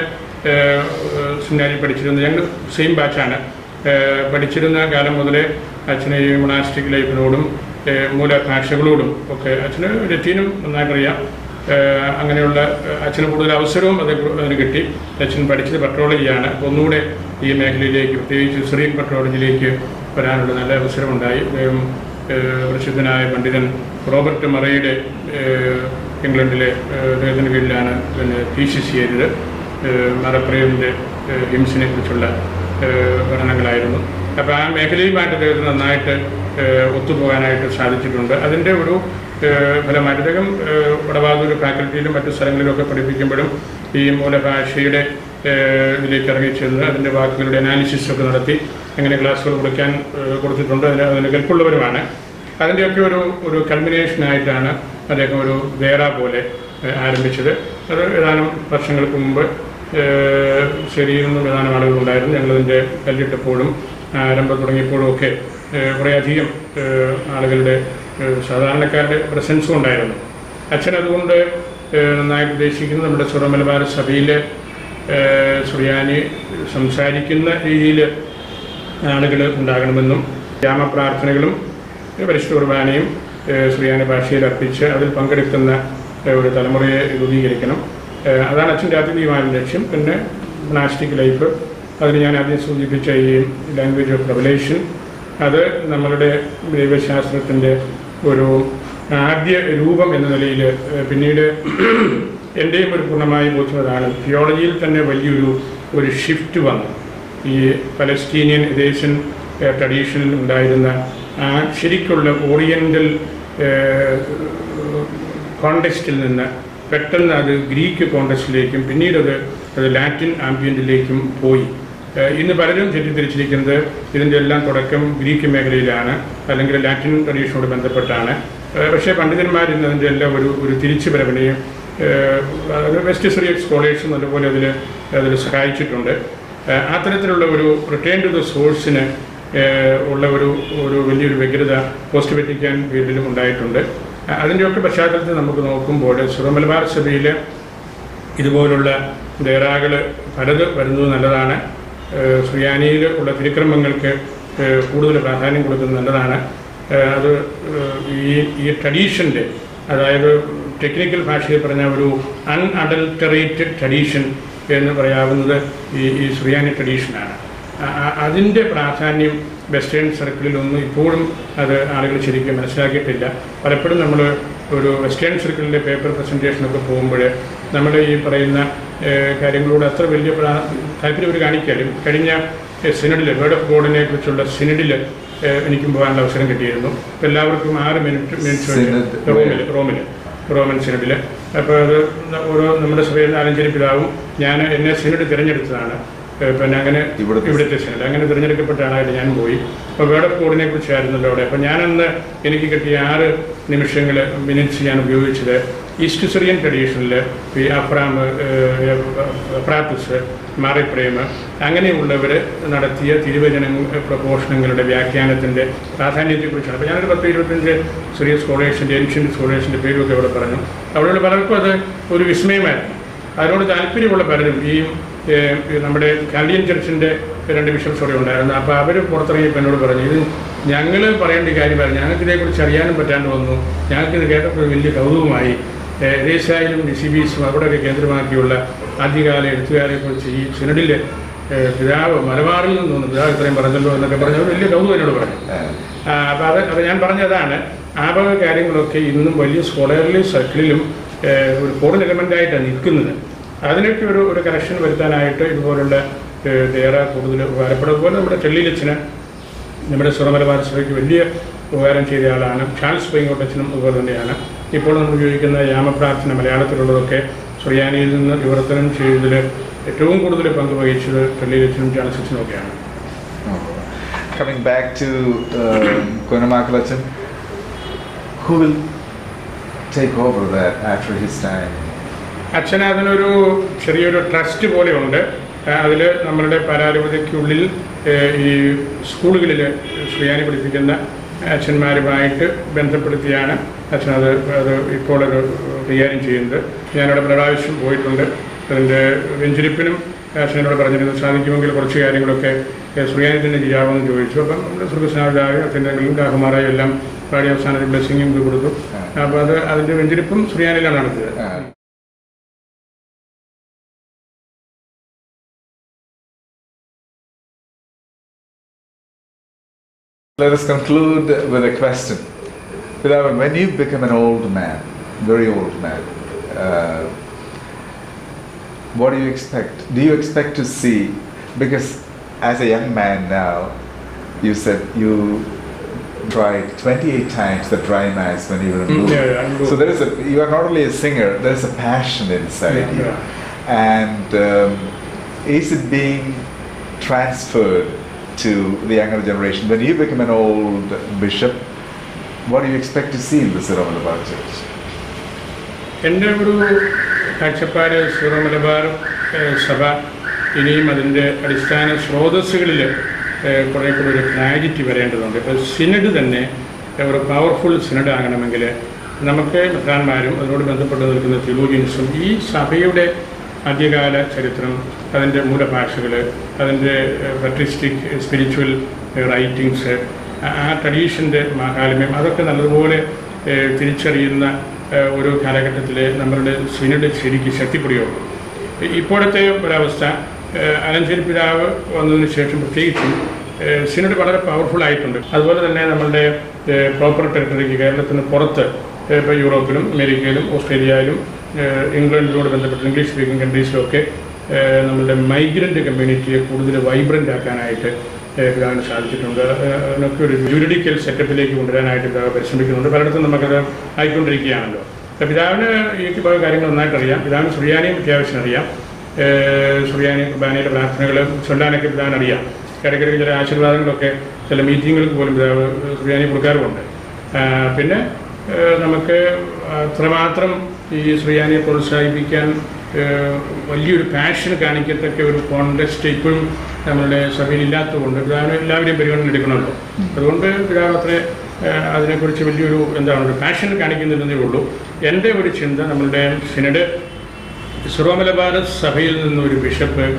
സെമിനാരിൽ പഠിച്ചിരുന്നത് ഞങ്ങൾ സെയിം ബാച്ചാണ് ഏഹ് പഠിച്ചിരുന്ന കാലം മുതലേ അച്ഛനെ ഈ മൊണാസ്റ്റിക് ലൈഫിനോടും ഏഹ് മൂലഭാഷകളോടും ഒക്കെ അച്ഛന് ലത്തീനും നന്നായിട്ടറിയാം ഏഹ് അങ്ങനെയുള്ള ഏഹ് അച്ഛന് കൂടുതൽ അവസരവും അത് അതിന് കിട്ടി അച്ഛൻ പഠിച്ചത് പെട്രോളജിയാണ് അപ്പോൾ ഒന്നുകൂടെ ഈ മേഖലയിലേക്ക് പ്രത്യേകിച്ച് സിറിയൻ പെട്രോളജിയിലേക്ക് വരാനുള്ള നല്ല അവസരമുണ്ടായി അദ്ദേഹം ഏഹ് പ്രസിദ്ധനായ പണ്ഡിതൻ റോബർട്ട് മറയുടെ ഏഹ് ഇംഗ്ലണ്ടിലെ ഏഹ് അദ്ദേഹത്തിൻ്റെ കീഴിലാണ് പിന്നെ തീസിസ് ചെയ്തത് ഏഹ് മറപ്രേമിൻ്റെ ഹിംസിനെ കുറിച്ചുള്ള ഏഹ് പഠനങ്ങളായിരുന്നു അപ്പോൾ ആ മേഖലയുമായിട്ട് അദ്ദേഹത്തിന് നന്നായിട്ട് ഏഹ് ഒത്തുപോകാനായിട്ട് സാധിച്ചിട്ടുണ്ട് അതിൻ്റെ ഒരു ഏഹ് ഫലമായിട്ട് അദ്ദേഹം ഏഹ് വടവാതൂർ ഫാക്കൽറ്റിയിലും മറ്റു സ്ഥലങ്ങളിലൊക്കെ പഠിപ്പിക്കുമ്പോഴും ഈ മൂലഭാഷയുടെ ഏഹ് ഇതിലേക്ക് ഇറങ്ങിച്ചെന്ന് അതിൻ്റെ വാക്കുകളുടെ അനാലിസിസ് ഒക്കെ നടത്തി എങ്ങനെ ക്ലാസ്സുകൾ കൊടുക്കാൻ ഏഹ് കൊടുത്തിട്ടുണ്ട് അതിന് അതിന് കെൽപ്പുള്ളവരുമാണ് അതിൻ്റെയൊക്കെ ഒരു ഒരു കൾമിനേഷനായിട്ടാണ് അദ്ദേഹം ഒരു വേറ പോലെ ഏഹ് ആരംഭിച്ചത് അത് ഏതാനും വർഷങ്ങൾക്ക് മുമ്പ് ഏഹ് ശരിയിൽ നിന്നും ഏതാനും ആളുകളുണ്ടായിരുന്നു ഞങ്ങളതിൻ്റെ കല്ലിട്ടപ്പോഴും ആരംഭം തുടങ്ങിയപ്പോഴും ഒക്കെ ഏഹ് കുറേയധികം ഏഹ് ആളുകളുടെ ഏഹ് സാധാരണക്കാരുടെ പ്രസൻസും ഉണ്ടായിരുന്നു അച്ഛൻ അതുകൊണ്ട് ഏഹ് നന്നായിട്ട് ഉദ്ദേശിക്കുന്നത് നമ്മുടെ സുറമലബാർ സഭയിലെ ഏഹ് സുറിയാനി സംസാരിക്കുന്ന രീതിയിൽ ആളുകൾ ഉണ്ടാകണമെന്നും ഗ്രാമപ്രാർത്ഥനകളും പരിശുദ്ധ കുർബാനയും ഏഹ് സുറിയാനി ഭാഷയിൽ അർപ്പിച്ച് അതിൽ പങ്കെടുക്കുന്ന ഏഹ് ഒരു തലമുറയെ രൂപീകരിക്കണം ഏഹ് അതാണ് അച്ഛൻ്റെ ആത്യന്തികമായ ലക്ഷ്യം പിന്നെ മൊണാസ്റ്റിക് ലൈഫ് അതിന് ഞാൻ ആദ്യം സൂചിപ്പിച്ച ഈ ലാംഗ്വേജ് ഓഫ് റെവലേഷൻ അത് നമ്മളുടെ ദൈവശാസ്ത്രത്തിൻ്റെ ഒരു ആദ്യ രൂപം എന്ന നിലയിൽ ഏഹ് പിന്നീട് എൻ്റെയും ഒരു പൂർണ്ണമായി ബോധ്യമാണ് തിയോളജിയിൽ തന്നെ വലിയൊരു ഒരു ഷിഫ്റ്റ് വന്നു ഈ പലസ്തീനിയൻ ഏദേശൻ ട്രഡീഷനിൽ ഉണ്ടായിരുന്ന ആ ശരിക്കുള്ള ഓറിയൻ്റൽ കോണ്ടെക്സ്റ്റിൽ നിന്ന് പെട്ടെന്ന് അത് ഗ്രീക്ക് കോണ്ടെക്സ്റ്റിലേക്കും പിന്നീട് അത് അത് ലാറ്റിൻ ആംബിയൻറ്റിലേക്കും പോയി ഏഹ് ഇന്ന് പലരും തെറ്റിദ്ധരിച്ചിരിക്കുന്നത് ഇതിൻ്റെ എല്ലാം തുടക്കം ഗ്രീക്ക് മേഖലയിലാണ് അല്ലെങ്കിൽ ലാറ്റിൻ ട്രഡീഷനോട് ബന്ധപ്പെട്ടാണ് ഏഹ് പക്ഷേ പണ്ഡിതന്മാർ ഇന്ന് അതിൻ്റെ എല്ലാം ഒരു ഒരു തിരിച്ചുവരവിനെയും ഏഹ് വെസ്റ്റ് സിറിയൻ സ്കോളേഴ്സും അതുപോലെ അതിൽ അതിൽ സഹായിച്ചിട്ടുണ്ട് ഏഹ് ആ തരത്തിലുള്ള ഒരു റിട്ടേൺ ടു ദ സോഴ്സിന് ഉള്ള ഒരു ഒരു വലിയൊരു വ്യഗ്രത പോസ്റ്റ് വെറ്റിക്കാൻ ഫീൽഡിലും ഉണ്ടായിട്ടുണ്ട് അഹ് അതിൻ്റെയൊക്കെ പശ്ചാത്തലത്തിൽ നമുക്ക് നോക്കുമ്പോൾ സുറമലബാർ സഭയിൽ ഇതുപോലുള്ള ദേറാകൾ പലത് വരുന്നത് നല്ലതാണ് ഏഹ് സുറിയാനിയിൽ ഉള്ള തിരുക്രമങ്ങൾക്ക് ഏഹ് കൂടുതൽ പ്രാധാന്യം കൊടുക്കുന്നത് നല്ലതാണ് ഏഹ് അത് ഏഹ് ഈ ഈ ട്രഡീഷൻ്റെ അതായത് ടെക്നിക്കൽ ഭാഷയിൽ പറഞ്ഞ ഒരു അൺഅഡൽട്ടറേറ്റഡ് ട്രഡീഷൻ എന്ന് പറയാവുന്നത് ഈ ഈ സുറിയാനി ട്രഡീഷനാണ് അ- അ- അതിൻ്റെ പ്രാധാന്യം വെസ്റ്റേൺ സർക്കിളിലൊന്നും ഇപ്പോഴും അത് ആളുകൾ ശരിക്കും മനസ്സിലാക്കിയിട്ടില്ല പലപ്പോഴും നമ്മൾ ഒരു വെസ്റ്റേൺ സർക്കിളിൻ്റെ പേപ്പർ പ്രസൻറ്റേഷനൊക്കെ പോകുമ്പോൾ നമ്മൾ ഈ പറയുന്ന ഏഹ്, കാര്യങ്ങളോട് അത്ര വലിയ പ്രാ- താല്പര്യം അവർ കാണിക്കാലും കഴിഞ്ഞ സിനഡിൽ വേർഡ് ഓഫ് ഗോഡിനെ കുറിച്ചുള്ള സിനഡിൽ എനിക്കും പോകാനുള്ള അവസരം കിട്ടിയിരുന്നു അപ്പോൾ എല്ലാവർക്കും ആറ് മിനിറ്റ് മിനിറ്റ്സ് Synod റോമിൽ റോമിൽ റോമൻ സിനഡിൽ അപ്പോൾ അത് ഓരോ നമ്മുടെ സഭയിൽ നാലഞ്ചിന് പിതാവും ഞാൻ എന്നെ സിനഡ് തിരഞ്ഞെടുത്തതാണ് ഏഹ് പിന്നെ അങ്ങനെ ഇവിടുത്തെ ഇവിടുത്തെ സിനഡ് അങ്ങനെ തിരഞ്ഞെടുക്കപ്പെട്ട ആളായിട്ട് ഞാൻ പോയി അപ്പോൾ വേർഡ് ഓഫ് കോഡിനെ കുറിച്ചായിരുന്നല്ലോ അവിടെ അപ്പോൾ ഞാനന്ന് എനിക്ക് കിട്ടിയ ആറ് നിമിഷങ്ങൾ മിനിറ്റ്സ് ഞാൻ ഉപയോഗിച്ചത് ഈസ്റ്റ് സിറിയൻ ട്രഡീഷനിൽ ഈ അഫ്രാം പ്രാപ്പിസ് മാറിപ്രേമ അങ്ങനെയുള്ളവർ നടത്തിയ തിരുവചന പ്രഘോഷണങ്ങളുടെ വ്യാഖ്യാനത്തിൻ്റെ പ്രാധാന്യത്തെക്കുറിച്ചാണ് അപ്പോൾ ഞാനൊരു പത്ത് ഇരുപത്തഞ്ച് സിറിയൻ സ്കോളേഴ്സിൻ്റെ ഏൻഷ്യൻ സ്കോളേഴ്സിൻ്റെ പേരുമൊക്കെ അവിടെ പറഞ്ഞു അവിടെയുള്ള പലർക്കും അത് ഒരു വിസ്മയമായിരുന്നു അതിനോട് താല്പര്യമുള്ള പലരും ഈ ഏഹ്, ഈ നമ്മുടെ കാലിയൻ ചർച്ചിൻ്റെ രണ്ട് ബിഷപ്സ് കൂടെ ഉണ്ടായിരുന്നു അപ്പോൾ അവർ പുറത്തിറങ്ങിയപ്പോൾ എന്നോട് പറഞ്ഞു ഇത് ഞങ്ങൾ പറയേണ്ട ഈ കാര്യമായിരുന്നു ഞങ്ങൾക്ക് ഇതേക്കുറിച്ച് അറിയാനും പറ്റാണ്ട് വന്നു ഞങ്ങൾക്ക് ഇത് കേട്ടപ്പോൾ വലിയ കൗതുകമായി രേസായാലും ഡിസിബീസും അവിടെയൊക്കെ കേന്ദ്രമാക്കിയുള്ള ആദ്യകാല എഴുത്തുകാരെ കുറിച്ച് ഈ സിനഡിൽ പിതാവ് മലബാറിൽ നിന്ന് തോന്നുന്നു പിതാവ് ഇത്രയും പറഞ്ഞല്ലോ എന്നൊക്കെ പറഞ്ഞ് അവർ വലിയ കൗതുകം എന്നോട് പറഞ്ഞു ആ, അപ്പോൾ അത് അത് ഞാൻ പറഞ്ഞതാണ് ആ വക കാര്യങ്ങളൊക്കെ ഇന്നും വലിയ സ്കോളർലി സർക്കിളിലും ഏഹ്, ഒരു ഫോറിൻ എലമെൻ്റായിട്ടാണ് നിൽക്കുന്നത് അതിനൊക്കെ ഒരു ഒരു കറക്ഷൻ വരുത്താനായിട്ട് ഇതുപോലുള്ള ഏഹ്, ഏറെ കൂടുതൽ ഉപകാരപ്പെടും അതുപോലെ നമ്മുടെ ചെള്ളിലച്ചന് നമ്മുടെ സുറമലബാർ സഭയ്ക്ക് വലിയ ഉപകാരം ചെയ്ത ആളാണ് ചാൾസ് പൈങ്കോട്ടച്ചനും അതുപോലെ തന്നെയാണ് ഇപ്പോൾ നമ്മൾ ഉപയോഗിക്കുന്ന യാമപ്രാർത്ഥന മലയാളത്തിലുള്ളതൊക്കെ സുറിയാനിയിൽ നിന്ന് വിവർത്തനം ചെയ്തതിൽ ഏറ്റവും കൂടുതൽ പങ്ക് വഹിച്ചത് ചെള്ളിലച്ചനും ചാൾസ് അച്ഛനും ഒക്കെയാണ് Coming back to um, Konamakalachen, who will take over that after his time? അച്ഛന് അതിനൊരു ചെറിയൊരു ട്രസ്റ്റ് പോലെയുണ്ട് അതിൽ നമ്മളുടെ പരാരൂപതയ്ക്കുള്ളിൽ ഏഹ്, ഈ സ്കൂളുകളിൽ ശ്രീയാനി പഠിപ്പിക്കുന്ന അച്ഛന്മാരുമായിട്ട് ബന്ധപ്പെടുത്തിയാണ് അച്ഛൻ അത് അത് ഇപ്പോൾ അത് കൈകാര്യം ചെയ്യുന്നത് ഞാനവിടെ പ്രാവശ്യം പോയിട്ടുണ്ട് അതിൻ്റെ വെഞ്ചരിപ്പിനും അച്ഛനോട് പറഞ്ഞിരുന്നു സാധിക്കുമെങ്കിൽ കുറച്ച് കാര്യങ്ങളൊക്കെ ശ്രീയാനി തന്നെ ചെയ്യാമെന്ന് ചോദിച്ചു അപ്പം നമ്മുടെ സുഖസ്നാവിലായ അത്യന്തങ്ങളും കാഹുമാരായും എല്ലാം പാടി അവസാനത്തിൽ ബ്ലെസ്സിങ്ങും ഇത് കൊടുത്തു അപ്പോൾ അത് അതിൻ്റെ വെഞ്ചരിപ്പും ശ്രീയാനിലാണ് നടത്തിയത് Uh, Let us conclude with a question. Pidavan, When you become an old man, very old man, uh, what do you expect? Do you expect to see? Because as a young man now, you said you tried 28 times the dry mass when you were in Mm, Blue. yeah, yeah, I'm Blue. So there is a, you are not only a singer, there is a passion inside Yeah, you. yeah. And um, is it being transferred to the younger generation? When you become an old bishop, what do you expect to see in the Siromalabar Church? എൻ്റെ ഒരു കാഴ്ചപ്പാട് zero Malabar ഏഹ്, സഭ ഇനിയും അതിൻ്റെ അടിസ്ഥാന സ്രോതസ്സുകളിൽ ഏഹ്, കുറേ കൂടി ഒരു ക്ലാരിറ്റി വരേണ്ടതുണ്ട് ഇപ്പോൾ സിനഡ് തന്നെ ഏഹ്, ഒരു പവർഫുൾ സിനഡ് ആകണമെങ്കിൽ നമുക്ക് മെത്രാന്മാരും അതിനോട് ബന്ധപ്പെട്ട് നിൽക്കുന്ന തിലൂജിയൻസും ഈ സഭയുടെ ആദ്യകാല ചരിത്രം അതിൻ്റെ മൂലഭാഷകൾ അതിൻ്റെ പെട്രിസ്റ്റിക് സ്പിരിച്വൽ റൈറ്റിങ്സ് ആ ട്രഡീഷൻ്റെ മാഹാത്മ്യം അതൊക്കെ നല്ലതുപോലെ ഏഹ്, തിരിച്ചറിയുന്ന ഏഹ്, ഒരു കാലഘട്ടത്തിൽ നമ്മളുടെ സിനഡ് ശരിക്ക് ശക്തിപ്പെടുകയുള്ളൂ ഇപ്പോഴത്തെ ഒരവസ്ഥ ഏഹ്, അലഞ്ചേരി പിതാവ് വന്നതിന് ശേഷം പ്രത്യേകിച്ചും ഏഹ്, സിനഡ് വളരെ പവർഫുൾ ആയിട്ടുണ്ട് അതുപോലെ തന്നെ നമ്മളുടെ പ്രോപ്പർ ടെറിട്ടറിക്ക് കേരളത്തിന് പുറത്ത് ഏഹ്, ഇപ്പോൾ യൂറോപ്പിലും അമേരിക്കയിലും ഓസ്ട്രേലിയയിലും ഏഹ്, ഇംഗ്ലണ്ടിനോട് ബന്ധപ്പെട്ട് ഇംഗ്ലീഷ് സ്പീക്കിംഗ് കൺട്രീസിലൊക്കെ ഏഹ്, നമ്മളുടെ മൈഗ്രൻ്റ് കമ്മ്യൂണിറ്റിയെ കൂടുതൽ വൈബ്രൻ്റ് ആക്കാനായിട്ട് ഏഹ്, പിതാവിന് സാധിച്ചിട്ടുണ്ട് ഏഹ്, അതിനൊക്കെ ഒരു ജുരിഡിക്കൽ സെറ്റപ്പിലേക്ക് കൊണ്ടുവരാനായിട്ട് പിതാവ് പരിശ്രമിക്കുന്നുണ്ട് പലയിടത്തും നമുക്കത് ആയിക്കൊണ്ടിരിക്കുകയാണല്ലോ അപ്പോൾ പിതാവിന് ഈ വക കാര്യങ്ങൾ നന്നായിട്ട് അറിയാം പിതാവിന് സുറിയാനിയും അത്യാവശ്യം അറിയാം ഏഹ്, സുറിയാനി കുർബാനയുടെ പ്രാർത്ഥനകൾ ചൊല്ലാനൊക്കെ പിതാവിന് അറിയാം ഇടയ്ക്കിടയ്ക്ക് ചില ആശീർവാദങ്ങളൊക്കെ ചില മീറ്റിങ്ങുകൾക്ക് പോലും പിതാവ് സുറിയാനി കൊടുക്കാറുമുണ്ട് ആഹ്, പിന്നെ ഏഹ്, നമുക്ക് അത്രമാത്രം ഈ ശ്രീയാനിയെ പ്രോത്സാഹിപ്പിക്കാൻ ഏഹ്, വലിയൊരു പാഷൻ കാണിക്കത്തക്ക ഒരു കോൺടെസ്റ്റ് ഇപ്പോഴും നമ്മളുടെ സഭയിൽ ഇല്ലാത്തതുകൊണ്ട് പിതാവിനെ എല്ലാവരെയും പരിഗണന എടുക്കണമല്ലോ അതുകൊണ്ട് പിതാവ് അത്ര ഏഹ്, അതിനെക്കുറിച്ച് വലിയൊരു എന്താണ് ഒരു പാഷൻ കാണിക്കുന്നില്ലെന്നേ ഉള്ളൂ എൻ്റെ ഒരു ചിന്ത നമ്മളുടെ സിനഡ് സിറോമലബാർ സഭയിൽ നിന്ന് ഒരു ബിഷപ്പ്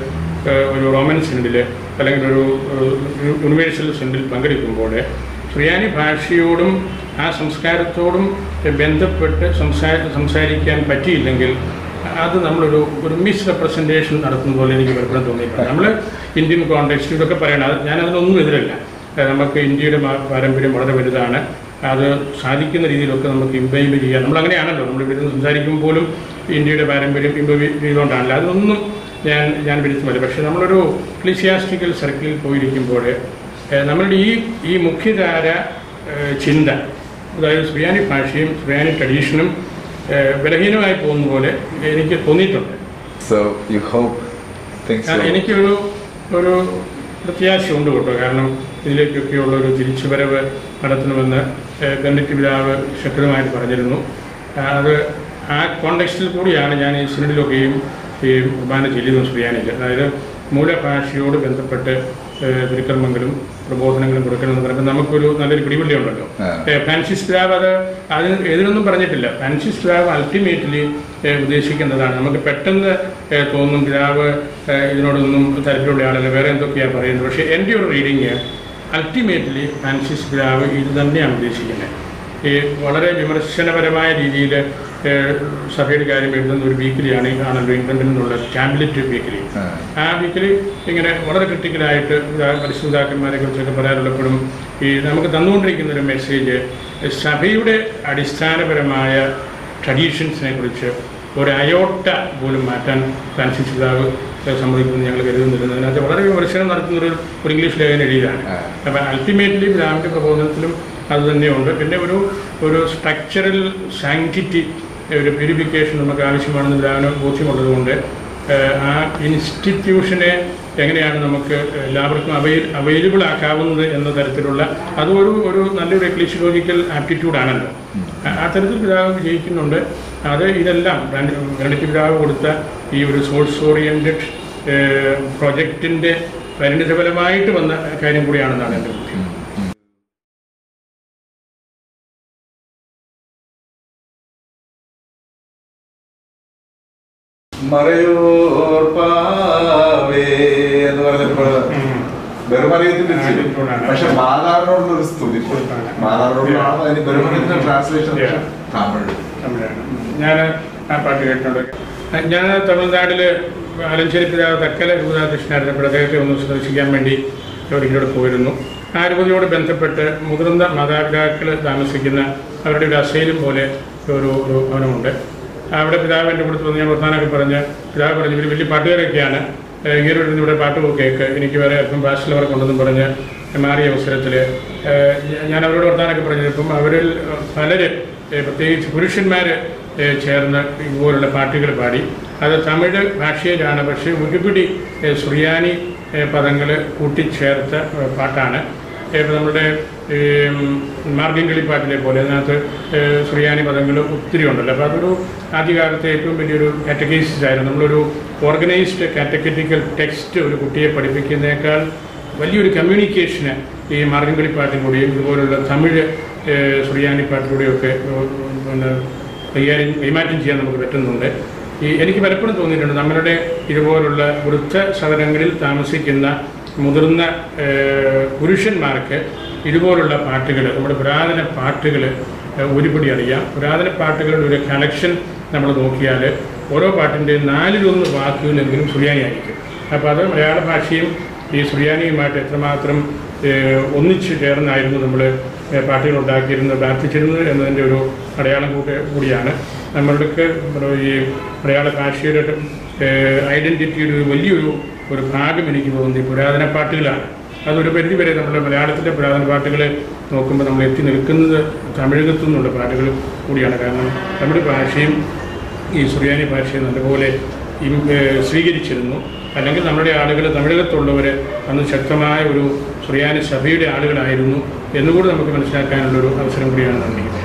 ഏഹ്, ഒരു റോമൻ സിൻഡിൽ അല്ലെങ്കിൽ ഒരു ഏഹ്, യൂണിവേഴ്സൽ സിൻഡിൽ പങ്കെടുക്കുമ്പോൾ സുറിയാനി ഭാഷയോടും ആ സംസ്കാരത്തോടും ബന്ധപ്പെട്ട് സംസാ സംസാരിക്കാൻ പറ്റിയില്ലെങ്കിൽ അത് നമ്മളൊരു ഒരു മിസ് റെപ്രസെൻറ്റേഷൻ നടത്തുന്ന പോലെ എനിക്ക് പലപ്പോഴും തോന്നിയിട്ടുണ്ട് നമ്മൾ ഇന്ത്യൻ കോണ്ടെക്സ്റ്റ് ഇതൊക്കെ പറയണം അത് ഞാൻ അതിനൊന്നും എതിരല്ല ഏഹ് നമുക്ക് ഇന്ത്യയുടെ മാ- പാരമ്പര്യം വളരെ വലുതാണ് അത് സാധിക്കുന്ന രീതിയിലൊക്കെ നമുക്ക് ഇമ്പൈബ് ചെയ്യാം നമ്മൾ അങ്ങനെയാണല്ലോ നമ്മൾ ഇവിടെ നിന്ന് സംസാരിക്കുമ്പോൾ പോലും ഇന്ത്യയുടെ പാരമ്പര്യം ഇമ്പൈബ് ചെയ്തുകൊണ്ടാണല്ലോ അതൊന്നും ഞാൻ ഞാൻ വിരുദ്ധമല്ല പക്ഷേ നമ്മളൊരു ക്ലിസിയാസ്റ്റിക്കൽ സർക്കിളിൽ പോയിരിക്കുമ്പോൾ ഏഹ് നമ്മളുടെ ഈ ഈ മുഖ്യധാര ഏഹ് ചിന്ത അതായത് സുറിയാനി ഭാഷയും സുറിയാനി ട്രഡീഷനും ഏഹ് ബലഹീനമായി പോകുന്ന പോലെ എനിക്ക് തോന്നിയിട്ടുണ്ട് So you hope things ഞാൻ- will എനിക്കൊരു ഒരു പ്രത്യാശയുണ്ട് കേട്ടോ കാരണം ഇതിലേക്കൊക്കെയുള്ള ഒരു തിരിച്ചുവരവ് നടത്തണമെന്ന് ഏഹ് ഗണ്ഡിറ്റ് പിതാവ് ശക്തമായിട്ട് പറഞ്ഞിരുന്നു ആ, അത് ആ കോണ്ടെക്സ്റ്റിൽ കൂടിയാണ് ഞാൻ ഈ സിനിഡിലൊക്കെയും ഈ കുർബാന ചെല്ലുന്നത് സുറിയാനിൽ അതായത് മൂലഭാഷയോട് ബന്ധപ്പെട്ട് ഏഹ് തിരുക്കർമ്മങ്ങളും പ്രബോധനങ്ങളും കൊടുക്കണമെന്ന് പറയുമ്പോൾ നമുക്കൊരു നല്ലൊരു പിടിവള്ളി ഉണ്ടല്ലോ ആ. ഏഹ് ഫ്രാൻസിസ് പിതാവ് അത് അതിന് എതിരൊന്നും പറഞ്ഞിട്ടില്ല ഫ്രാൻസിസ് പിതാവ് അൾട്ടിമേറ്റ്ലി ഉദ്ദേശിക്കുന്നതാണ് നമുക്ക് പെട്ടെന്ന് ഏഹ് തോന്നും പിതാവ് ഏഹ് ഇതിനോടൊന്നും താല്പര്യമുള്ള ആളല്ല വേറെ എന്തൊക്കെയാണ് പറയുന്നത് പക്ഷേ എൻ്റെ ഒരു റീഡിങ് അൾട്ടിമേറ്റ്ലി ഫ്രാൻസിസ് പിതാവ് ഇത് തന്നെയാണ് ഉദ്ദേശിക്കുന്നത് ഈ വളരെ വിമർശനപരമായ രീതിയിൽ സഭയുടെ കാര്യം എഴുതുന്ന ഒരു വീക്കിലിയാണ് ഈ ആണല്ലോ ഇംഗ്ലണ്ടിൽ നിന്നുള്ള ടാബ്ലറ്റ് വീക്കിലി ആ. ആ വീക്കിൽ ഇങ്ങനെ വളരെ ക്രിട്ടിക്കലായിട്ട് പരിശുദ്ധാക്കന്മാരെ കുറിച്ചൊക്കെ പറയാറുള്ളപ്പോഴും ഈ നമുക്ക് തന്നുകൊണ്ടിരിക്കുന്ന ഒരു മെസ്സേജ് സഭയുടെ അടിസ്ഥാനപരമായ ട്രഡീഷൻസിനെ കുറിച്ച് ഒരു അയോട്ട പോലും മാറ്റാൻ ഫ്രാൻസിസ് പിതാവ് സമ്മതിക്കുമെന്ന് ഞങ്ങൾ കരുതുന്നില്ല അതിനകത്ത് വളരെ വിമർശനം നടത്തുന്ന ഒരു ഒരു ഇംഗ്ലീഷ് ലേഖനം എഴുതിയതാണ് ആ. അപ്പം അൾട്ടിമേറ്റ്ലി പിതാവിൻ്റെ പ്രബോധനത്തിലും അത് തന്നെയുണ്ട് പിന്നെ ഒരു ഒരു സ്ട്രക്ചറൽ സാങ്ക്ടിറ്റി ഒരു പ്യൂരിഫിക്കേഷൻ നമുക്ക് ആവശ്യമാണെന്ന് പിതാവിന് ബോധ്യമുള്ളതുകൊണ്ട് ഏഹ്, ആ ഇൻസ്റ്റിറ്റ്യൂഷനെ എങ്ങനെയാണ് നമുക്ക് എല്ലാവർക്കും അവൈ അവൈലബിൾ ആക്കാവുന്നത് എന്ന തരത്തിലുള്ള അതും ഒരു ഒരു നല്ലൊരു എക്ലിഷിയോളജിക്കൽ ആപ്റ്റിറ്റ്യൂഡ് ആണല്ലോ ആ- ആ തരത്തിൽ പിതാവ് വിജയിക്കുന്നുണ്ട് അത് ഇതെല്ലാം ഗണിത പിതാവ് കൊടുത്ത ഈ ഒരു സോഴ്സ് ഓറിയൻറ്റഡ് പ്രൊജക്റ്റിൻ്റെ പരിണിതഫലമായിട്ട് വന്ന കാര്യം കൂടിയാണെന്നാണ് എൻ്റെ ബുദ്ധി മറയൂർ പാവേ എന്ന് പറഞ്ഞപ്പോൾ ബെറുമറിയത്തിന്റെ ആ, ഇപ്പോഴാണ്. പക്ഷെ മാതാവിനോടുള്ള ഒരു സ്തുതി മാതാവിനോടുള്ള അതിന് ബെറുമറിയത്തിന്റെ ട്രാൻസ്ലേഷൻ Yeah. തമിഴ് തമിഴാണ് ഞാൻ ആ പാട്ട് കേട്ടിട്ടുണ്ട് ഞാൻ തമിഴ്നാട്ടിൽ ആലഞ്ചേരി പിതാവ് തക്കല രൂപതാധ്യക്ഷനായിരുന്നപ്പോൾ അദ്ദേഹത്തെ ഒന്ന് സന്ദർശിക്കാൻ വേണ്ടി ഒരിക്കലൂടെ പോയിരുന്നു ആ രൂപതയോട് ബന്ധപ്പെട്ട് മുതിർന്ന മാതാപിതാക്കൾ താമസിക്കുന്ന അവരുടെ ഒരു അസൈലും പോലെ ഒരു ഒരു ഭവനമുണ്ട് അവിടെ പിതാവ് എൻ്റെ കൂടെ വന്ന് ഞാൻ വർത്താനൊക്കെ പറഞ്ഞ് പിതാവ് പറഞ്ഞു ഇവർ വലിയ പാട്ടുകാരൊക്കെയാണ് ഏഹ് ഇങ്ങനെ ഇരുന്ന് ഇവിടെ പാട്ട് കേൾക്ക് എനിക്ക് വേറെ അല്പം ബാച്ചിലർ വർക്ക് ഉണ്ടെന്നും പറഞ്ഞ് മാറിയ അവസരത്തിൽ ഞാൻ അവരോട് വർത്താനൊക്കെ പറഞ്ഞപ്പം അവരിൽ പലര് ഏഹ് പ്രത്യേകിച്ച് പുരുഷന്മാർ ചേർന്ന് ഇതുപോലുള്ള പാട്ടുകൾ പാടി അത് തമിഴ് ഭാഷയിലാണ് പക്ഷേ ഒരുപിടി ഏഹ് സുറിയാനി പദങ്ങൾ കൂട്ടിച്ചേർത്ത ഏഹ് പാട്ടാണ് ഇപ്പോൾ നമ്മുടെ മാർഗംകളി പാട്ടിലെ പോലെ അതിനകത്ത് ഏഹ് സുറിയാനി പദങ്ങൾ ഒത്തിരി ഉണ്ടല്ലോ അപ്പോൾ അതൊരു ആദ്യകാലത്തെ ഏറ്റവും വലിയൊരു കാറ്റഗൈസിസ് ആയിരുന്നു നമ്മളൊരു ഓർഗനൈസ്ഡ് കാറ്റഗറ്റിക്കൽ ടെക്സ്റ്റ് ഒരു കുട്ടിയെ പഠിപ്പിക്കുന്നതിനേക്കാൾ വലിയൊരു കമ്മ്യൂണിക്കേഷന് ഈ മാർഗംകളി പാട്ടിലൂടെയും ഇതുപോലുള്ള തമിഴ് ഏഹ് സുറിയാനി പാട്ടിലൂടെയൊക്കെ ഏഹ് പിന്നെ കൈകാര്യം കൈമാറ്റം ചെയ്യാൻ നമുക്ക് പറ്റുന്നുണ്ട് ഈ എനിക്ക് പലപ്പോഴും തോന്നിയിട്ടുണ്ട് നമ്മളുടെ ഇതുപോലുള്ള വൃദ്ധ സദനങ്ങളിൽ താമസിക്കുന്ന മുതിർന്ന ഏഹ്, പുരുഷന്മാർക്ക് ഇതുപോലുള്ള പാട്ടുകൾ നമ്മുടെ പുരാതന പാട്ടുകൾ ഒരുപടി അറിയാം പുരാതന പാട്ടുകളുടെ ഒരു കളക്ഷൻ നമ്മൾ നോക്കിയാൽ ഓരോ പാട്ടിൻ്റെയും നാലിലൊന്ന് വാക്കുകളെങ്കിലും സുറിയാനിയായിരിക്കും അപ്പോൾ അത് മലയാള ഭാഷയും ഈ സുറിയാനിയുമായിട്ട് എത്രമാത്രം ഏഹ്, ഒന്നിച്ചു ചേർന്നായിരുന്നു നമ്മൾ പാട്ടുകൾ ഉണ്ടാക്കിയിരുന്നത് പ്രാർത്ഥിച്ചിരുന്നത് എന്നതിൻ്റെ ഒരു അടയാളം കൂടി കൂടിയാണ് നമ്മൾക്ക് ഈ മലയാള ഭാഷയുടെ ഐഡൻറ്റിറ്റിയുടെ ഒരു വലിയൊരു ഒരു ഭാഗം എനിക്ക് തോന്നി പുരാതന പാട്ടുകളാണ് അതൊരു പരിധി വരെ നമ്മുടെ മലയാളത്തിലെ പുരാതന പാട്ടുകൾ നോക്കുമ്പോൾ നമ്മൾ എത്തി നിൽക്കുന്നത് തമിഴകത്തു നിന്നുള്ള പാട്ടുകൾ കൂടിയാണ് കാരണം തമിഴ് ഭാഷയും ഈ സുറിയാനി ഭാഷയെ നല്ലപോലെ ഇം- ഏഹ് സ്വീകരിച്ചിരുന്നു അല്ലെങ്കിൽ നമ്മുടെ ആളുകൾ തമിഴകത്തുള്ളവർ അന്ന് ശക്തമായ ഒരു സുറിയാനി സഭയുടെ ആളുകളായിരുന്നു എന്നുകൂടി നമുക്ക് മനസ്സിലാക്കാനുള്ളൊരു അവസരം കൂടിയാണ് നന്ദിക്കുന്നത്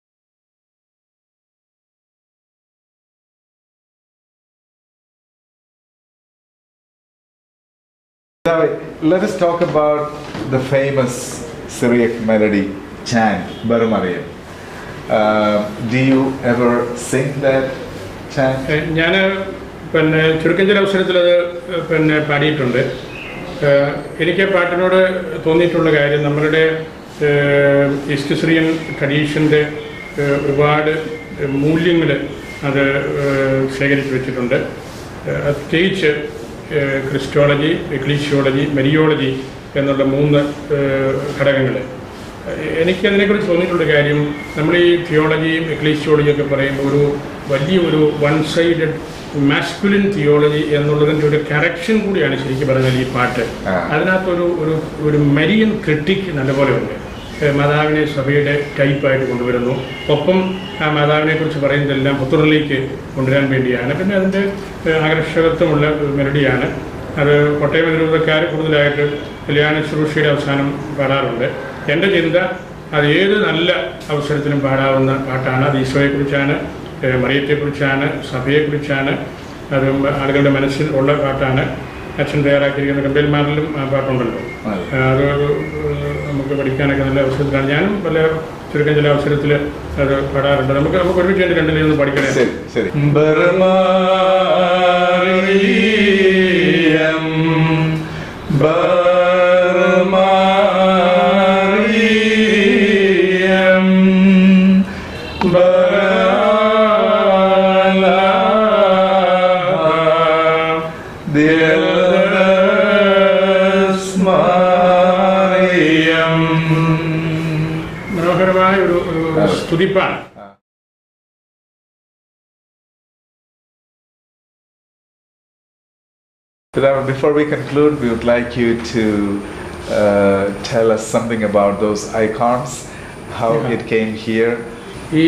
Now, let us talk about the famous Syriac melody chant, Barumariyam. Uh, do you ever sing that chant? ഞാൻ പിന്നെ ചുരുക്കം ചില അവസരത്തിൽ അത് പിന്നെ പാടിയിട്ടുണ്ട് ഏഹ് എനിക്ക് പാട്ടിനോട് തോന്നിയിട്ടുള്ള കാര്യം നമ്മളുടെ ഈസ്റ്റ് സിറിയൻ ട്രഡീഷൻ്റെ ഒരുപാട് മൂല്യങ്ങൾ അത് ഏഹ് ശേഖരിച്ചു വെച്ചിട്ടുണ്ട് ഏഹ് പ്രത്യേകിച്ച് ഏഹ് ക്രിസ്റ്റോളജി എക്ലീഷ്യോളജി മെരിയോളജി എന്നുള്ള മൂന്ന് ഘടകങ്ങൾ എനിക്കതിനെക്കുറിച്ച് തോന്നിയിട്ടുള്ള കാര്യം നമ്മൾ ഈ തിയോളജിയും എക്ലീഷ്യോളജിയും ഒക്കെ പറയുമ്പോൾ ഒരു വലിയ ഒരു വൺ സൈഡഡ് മാസ്കുലിൻ തിയോളജി എന്നുള്ളതിൻ്റെ ഒരു കറക്ഷൻ കൂടിയാണ് ശരിക്കും പറഞ്ഞാൽ ഈ പാട്ട് ആ. അതിനകത്തൊരു ഒരു ഒരു മരിയൻ ക്രിട്ടിക് നല്ലപോലെ ഉണ്ട് ഏഹ് മാതാവിനെ സഭയുടെ ടൈപ്പായിട്ട് കൊണ്ടുവരുന്നു ഒപ്പം ആ മാതാവിനെ കുറിച്ച് പറയുന്നതെല്ലാം പുത്രനിലേക്ക് കൊണ്ടുവരാൻ വേണ്ടിയാണ് പിന്നെ അതിൻ്റെ ഏഹ് ആകർഷകത്വമുള്ള ഒരു മെലഡിയാണ് അത് കോട്ടയം അനുരൂപക്കാർ കൂടുതലായിട്ട് കല്യാണ ശുശ്രൂഷയുടെ അവസാനം പാടാറുണ്ട് എൻ്റെ ചിന്ത അത് ഏത് നല്ല അവസരത്തിലും പാടാവുന്ന പാട്ടാണ് അത് ഈശോയെക്കുറിച്ചാണ് ഏഹ് മറിയത്തെക്കുറിച്ചാണ് സഭയെക്കുറിച്ചാണ് അത് ആളുകളുടെ മനസ്സിൽ ഉള്ള പാട്ടാണ് അച്ഛൻ തയ്യാറാക്കിയിരിക്കുന്ന കമ്പേൽമാരിലും ആ പാട്ടുണ്ടല്ലോ അതെ. അത് ഏഹ് നമുക്ക് പഠിക്കാനൊക്കെ നല്ല അവസരത്തിലാണ് ഞാനും പല ചുരുക്കം ചില അവസരത്തിൽ അത് പാടാറുണ്ട് നമുക്ക് നമുക്ക് ഒരുമിച്ച് വേണ്ടി രണ്ടിലും ഒന്ന് പഠിക്കണേ ശരി ശരി ബർമാരിയം ബർമാരിയം ബരാല ദിയൽസ്മാരിയം മനോഹരമായ ഒരു ഒരു അതെ. സ്തുതിപ്പാണ് Pilar, before we conclude, we would like you to uh, tell us something about those icons, how Yeah. it came here. ഈ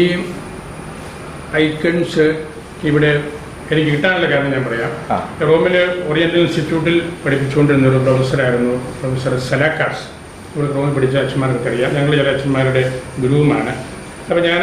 ഐക്കൺസ് ഇവിടെ എനിക്ക് കിട്ടാനുള്ള കാരണം ഞാൻ പറയാം ആ. റോമിൽ ഓറിയന്റൽ ഇൻസ്റ്റിറ്റ്യൂട്ടിൽ പഠിപ്പിച്ചുകൊണ്ടിരുന്ന ഒരു പ്രൊഫസറായിരുന്നു പ്രൊഫസർ സലാക്കാസ് ഇവിടെ റോമിൽ പഠിച്ച അച്ഛന്മാർക്ക് അറിയാം ഞങ്ങൾ ചില അച്ഛന്മാരുടെ ഗുരുവുമാണ് അപ്പോൾ ഞാൻ